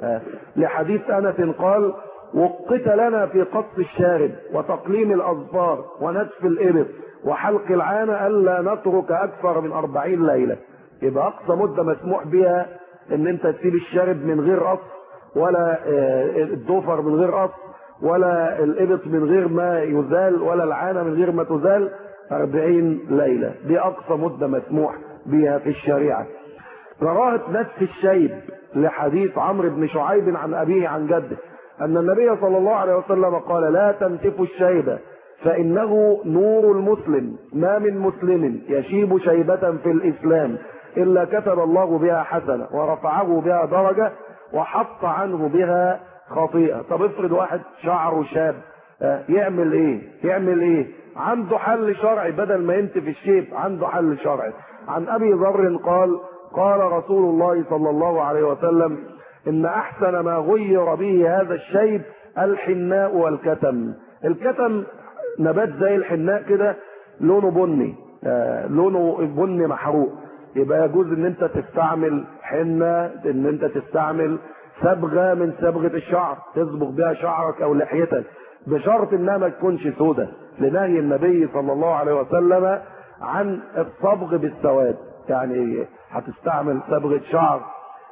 لحديث أنس قال وقت لنا في قص الشارب وتقليم الأظفار ونتف الإبط وحلق العانة ألا نترك أكثر من أربعين ليلة يبقى أقصى مدة مسموح بها إن أنت تسيب الشارب من غير قص ولا الضفر من غير قص ولا الإبط من غير ما يزال ولا العانة من غير ما تزال أربعين ليلة دي أقصى مدة مسموح بها في الشريعة كراهة نتف الشيب لحديث عمرو بن شعيب عن أبيه عن جده أن النبي صلى الله عليه وسلم قال لا تنتفوا الشيب فإنه نور المسلم ما من مسلم يشيب شيبة في الإسلام إلا كتب الله بها حسنة ورفعه بها درجة وحط عنه بها خطيئة طب افرض واحد شعره شاب يعمل ايه يعمل ايه عنده حل شرعي بدل ما ينتف الشيب عنده حل شرعي عن ابي ذر قال قال رسول الله صلى الله عليه وسلم ان احسن ما غير به هذا الشيب الحناء والكتم الكتم نبات زي الحناء كده لونه بني آه لونه بني محروق يبقى يجوز ان انت تستعمل حنة ان انت تستعمل صبغة من صبغة الشعر تصبغ بها شعرك او لحيتك بشرط انها ما تكونش سودة لنهي النبي صلى الله عليه وسلم عن الصبغ بالسواد يعني هتستعمل صبغة شعر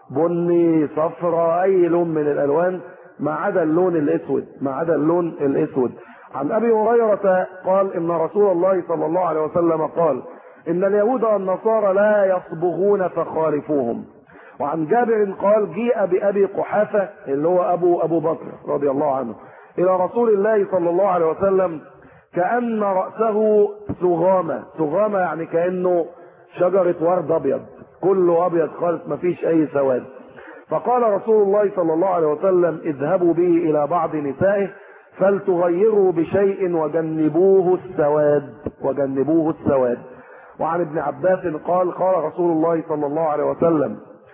بني صفراء اي لون من الالوان ما عدا اللون الاسود ما عدا اللون الاسود عن ابي هريرة قال ان رسول الله صلى الله عليه وسلم قال ان اليهود والنصارى لا يصبغون فخالفوهم وعن جابر قال جيء بأبي قحافة اللي هو أبو أبو بكر رضي الله عنه إلى رسول الله صلى الله عليه وسلم كأن رأسه سغامة سغامة يعني كأنه شجرة ورد أبيض كله أبيض خالص ما فيش أي سواد فقال رسول الله صلى الله عليه وسلم اذهبوا به إلى بعض نسائه فلتغيروا بشيء وجنبوه السواد وجنبوه السواد وعن ابن عباس قال قال رسول الله صلى الله عليه وسلم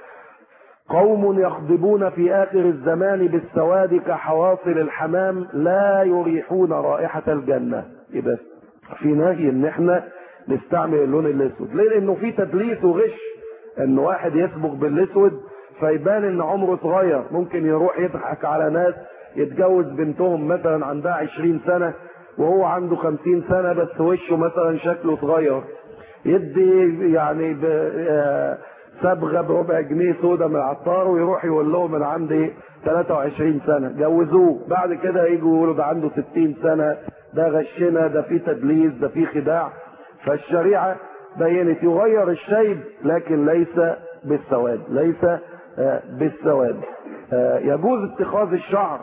قوم يخضبون في آخر الزمان بالسواد كحواصل الحمام لا يريحون رائحة الجنة يبقى في نهي ان احنا نستعمل اللون الاسود ليه لانه في تدليس وغش ان واحد يسبق بالاسود فيبان ان عمره صغير ممكن يروح يضحك على ناس يتجوز بنتهم مثلا عندها عشرين سنة وهو عنده خمسين سنة بس وشه مثلا شكله صغير يدي يعني ب... آه صبغه بربع جنيه سودا من العطار ويروح يقول لهم انا عندي 23 سنه جوزوه بعد كده يجوا يقولوا ده عنده 60 سنه ده غشنا ده في تدليس ده في خداع فالشريعه بينت يغير الشيب لكن ليس بالسواد ليس بالسواد يجوز اتخاذ الشعر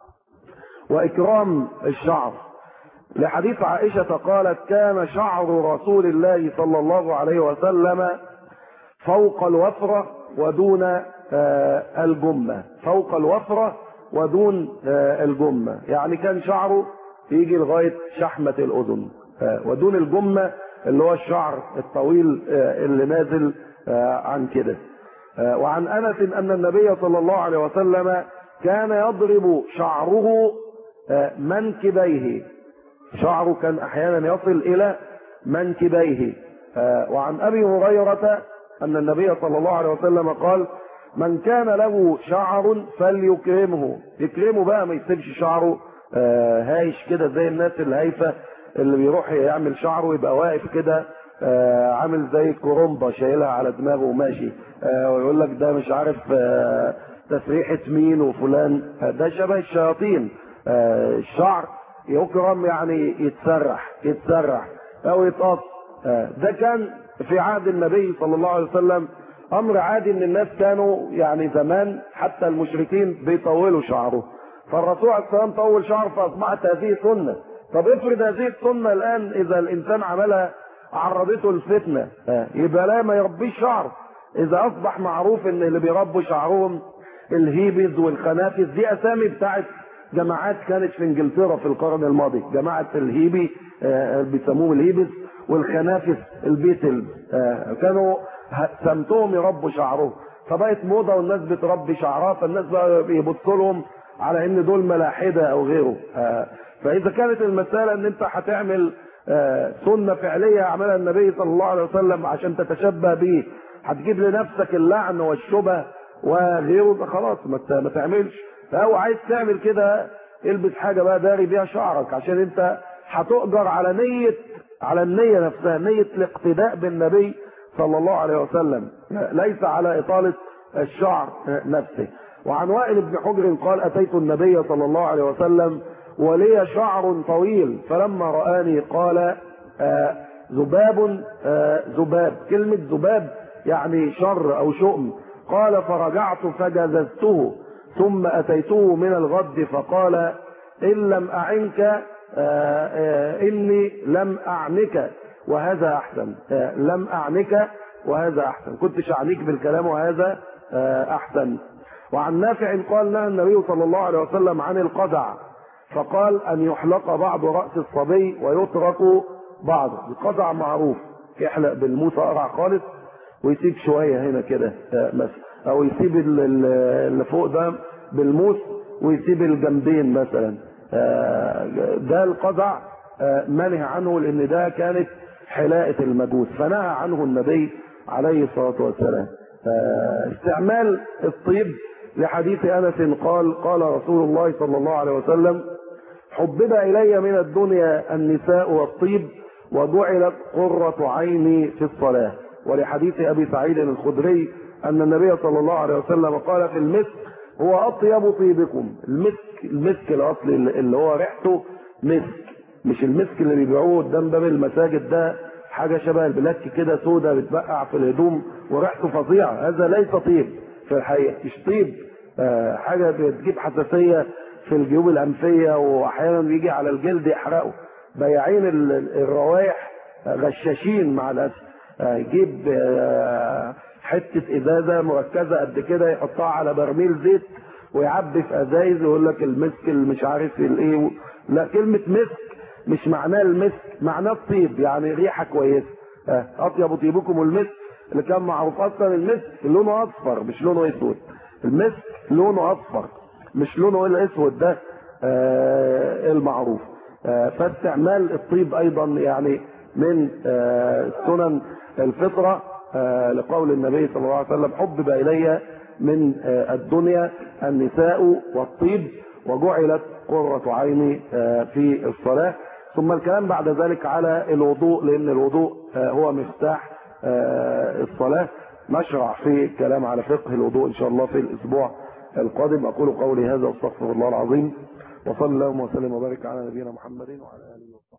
واكرام الشعر لحديث عائشه قالت كان شعر رسول الله صلى الله عليه وسلم فوق الوفرة ودون الجمة فوق الوفرة ودون الجمة يعني كان شعره يجي لغاية شحمة الأذن ودون الجمة اللي هو الشعر الطويل اللي نازل عن كده وعن أنس أن النبي صلى الله عليه وسلم كان يضرب شعره منكبيه شعره كان أحيانا يصل إلى منكبيه وعن أبي هريرة أن النبي صلى الله عليه وسلم قال من كان له شعر فليكرمه يكرمه بقى ما يسيبش شعره آه هايش كده زي الناس الهايفة اللي بيروح يعمل شعره ويبقى واقف كده آه عامل زي الكرومبة شايلها على دماغه وماشي آه ويقول لك ده مش عارف تسريحة مين وفلان ده شبه الشياطين الشعر يكرم يعني يتسرح يتسرح او يتقص ده كان في عهد النبي صلى الله عليه وسلم امر عادي ان الناس كانوا يعني زمان حتى المشركين بيطولوا شعره فالرسول عليه السلام طول شعره فاصبحت هذه سنه طب افرض هذه السنه الان اذا الانسان عملها عرضته الفتنه يبقى لا ما يربيش شعر اذا اصبح معروف ان اللي بيربوا شعرهم الهيبز والخنافس دي اسامي بتاعت جماعات كانت في انجلترا في القرن الماضي جماعه الهيبي بيسموهم الهيبز والخنافس البيتل آه كانوا سمتهم يربوا شعرهم فبقت موضه والناس بتربي شعرها فالناس بقى يبصوا لهم على ان دول ملاحده او غيره آه فاذا كانت المساله ان انت هتعمل آه سنه فعليه عملها النبي صلى الله عليه وسلم عشان تتشبه به هتجيب لنفسك اللعن والشبه وغيره خلاص ما تعملش او عايز تعمل كده البس حاجه بقى داري بيها شعرك عشان انت هتؤجر على نيه على النية نفسها نية الاقتداء بالنبي صلى الله عليه وسلم ليس على إطالة الشعر نفسه وعن وائل بن حجر قال أتيت النبي صلى الله عليه وسلم ولي شعر طويل فلما رآني قال آه ذباب آه ذباب كلمة ذباب يعني شر أو شؤم قال فرجعت فجززته ثم أتيته من الغد فقال إن لم أعنك آآ آآ إني لم أعنك وهذا أحسن لم أعنك وهذا أحسن كنتش أعنيك بالكلام وهذا أحسن وعن نافع قال نهى النبي صلى الله عليه وسلم عن القزع فقال أن يحلق بعض رأس الصبي ويترك بعض القزع معروف يحلق بالموس أقرع خالص ويسيب شوية هنا كده مثلا أو يسيب اللي فوق ده بالموس ويسيب الجنبين مثلا ده القزع منهى عنه لان ده كانت حلاقة المجوس فنهى عنه النبي عليه الصلاة والسلام استعمال الطيب لحديث انس قال قال رسول الله صلى الله عليه وسلم حبب الي من الدنيا النساء والطيب وجعلت قرة عيني في الصلاة ولحديث ابي سعيد الخدري ان النبي صلى الله عليه وسلم قال في المسك هو اطيب طيبكم المسك المسك الاصلي اللي هو ريحته مسك مش المسك اللي بيبيعوه قدام باب المساجد ده حاجه شبه البلاك كده سودا بتبقع في الهدوم وريحته فظيعه هذا ليس طيب في الحقيقه مش طيب آه حاجه بتجيب حساسيه في الجيوب الانفيه واحيانا بيجي على الجلد يحرقه بياعين الروائح غشاشين مع الاسف آه يجيب آه حته ازازه مركزه قد كده يحطها على برميل زيت ويعبي في ازايز ويقول لك المسك اللي مش عارف الايه لا كلمه مسك مش معناه المسك معناه الطيب يعني ريحه كويسه آه، اطيب طيبكم المسك اللي كان معروف اصلا المسك لونه اصفر مش لونه اسود المسك لونه اصفر مش لونه الاسود ده آه، المعروف آه، فاستعمال الطيب ايضا يعني من آه، سنن الفطره آه، لقول النبي صلى الله عليه وسلم حبب الي من آه، الدنيا النساء والطيب وجعلت قرة عيني آه، في الصلاة ثم الكلام بعد ذلك على الوضوء لأن الوضوء آه، هو مفتاح آه، الصلاة نشرع في الكلام على فقه الوضوء إن شاء الله في الأسبوع القادم أقول قولي هذا واستغفر الله العظيم وصلى اللهم وسلم وبارك على نبينا محمد وعلى آله وصحبه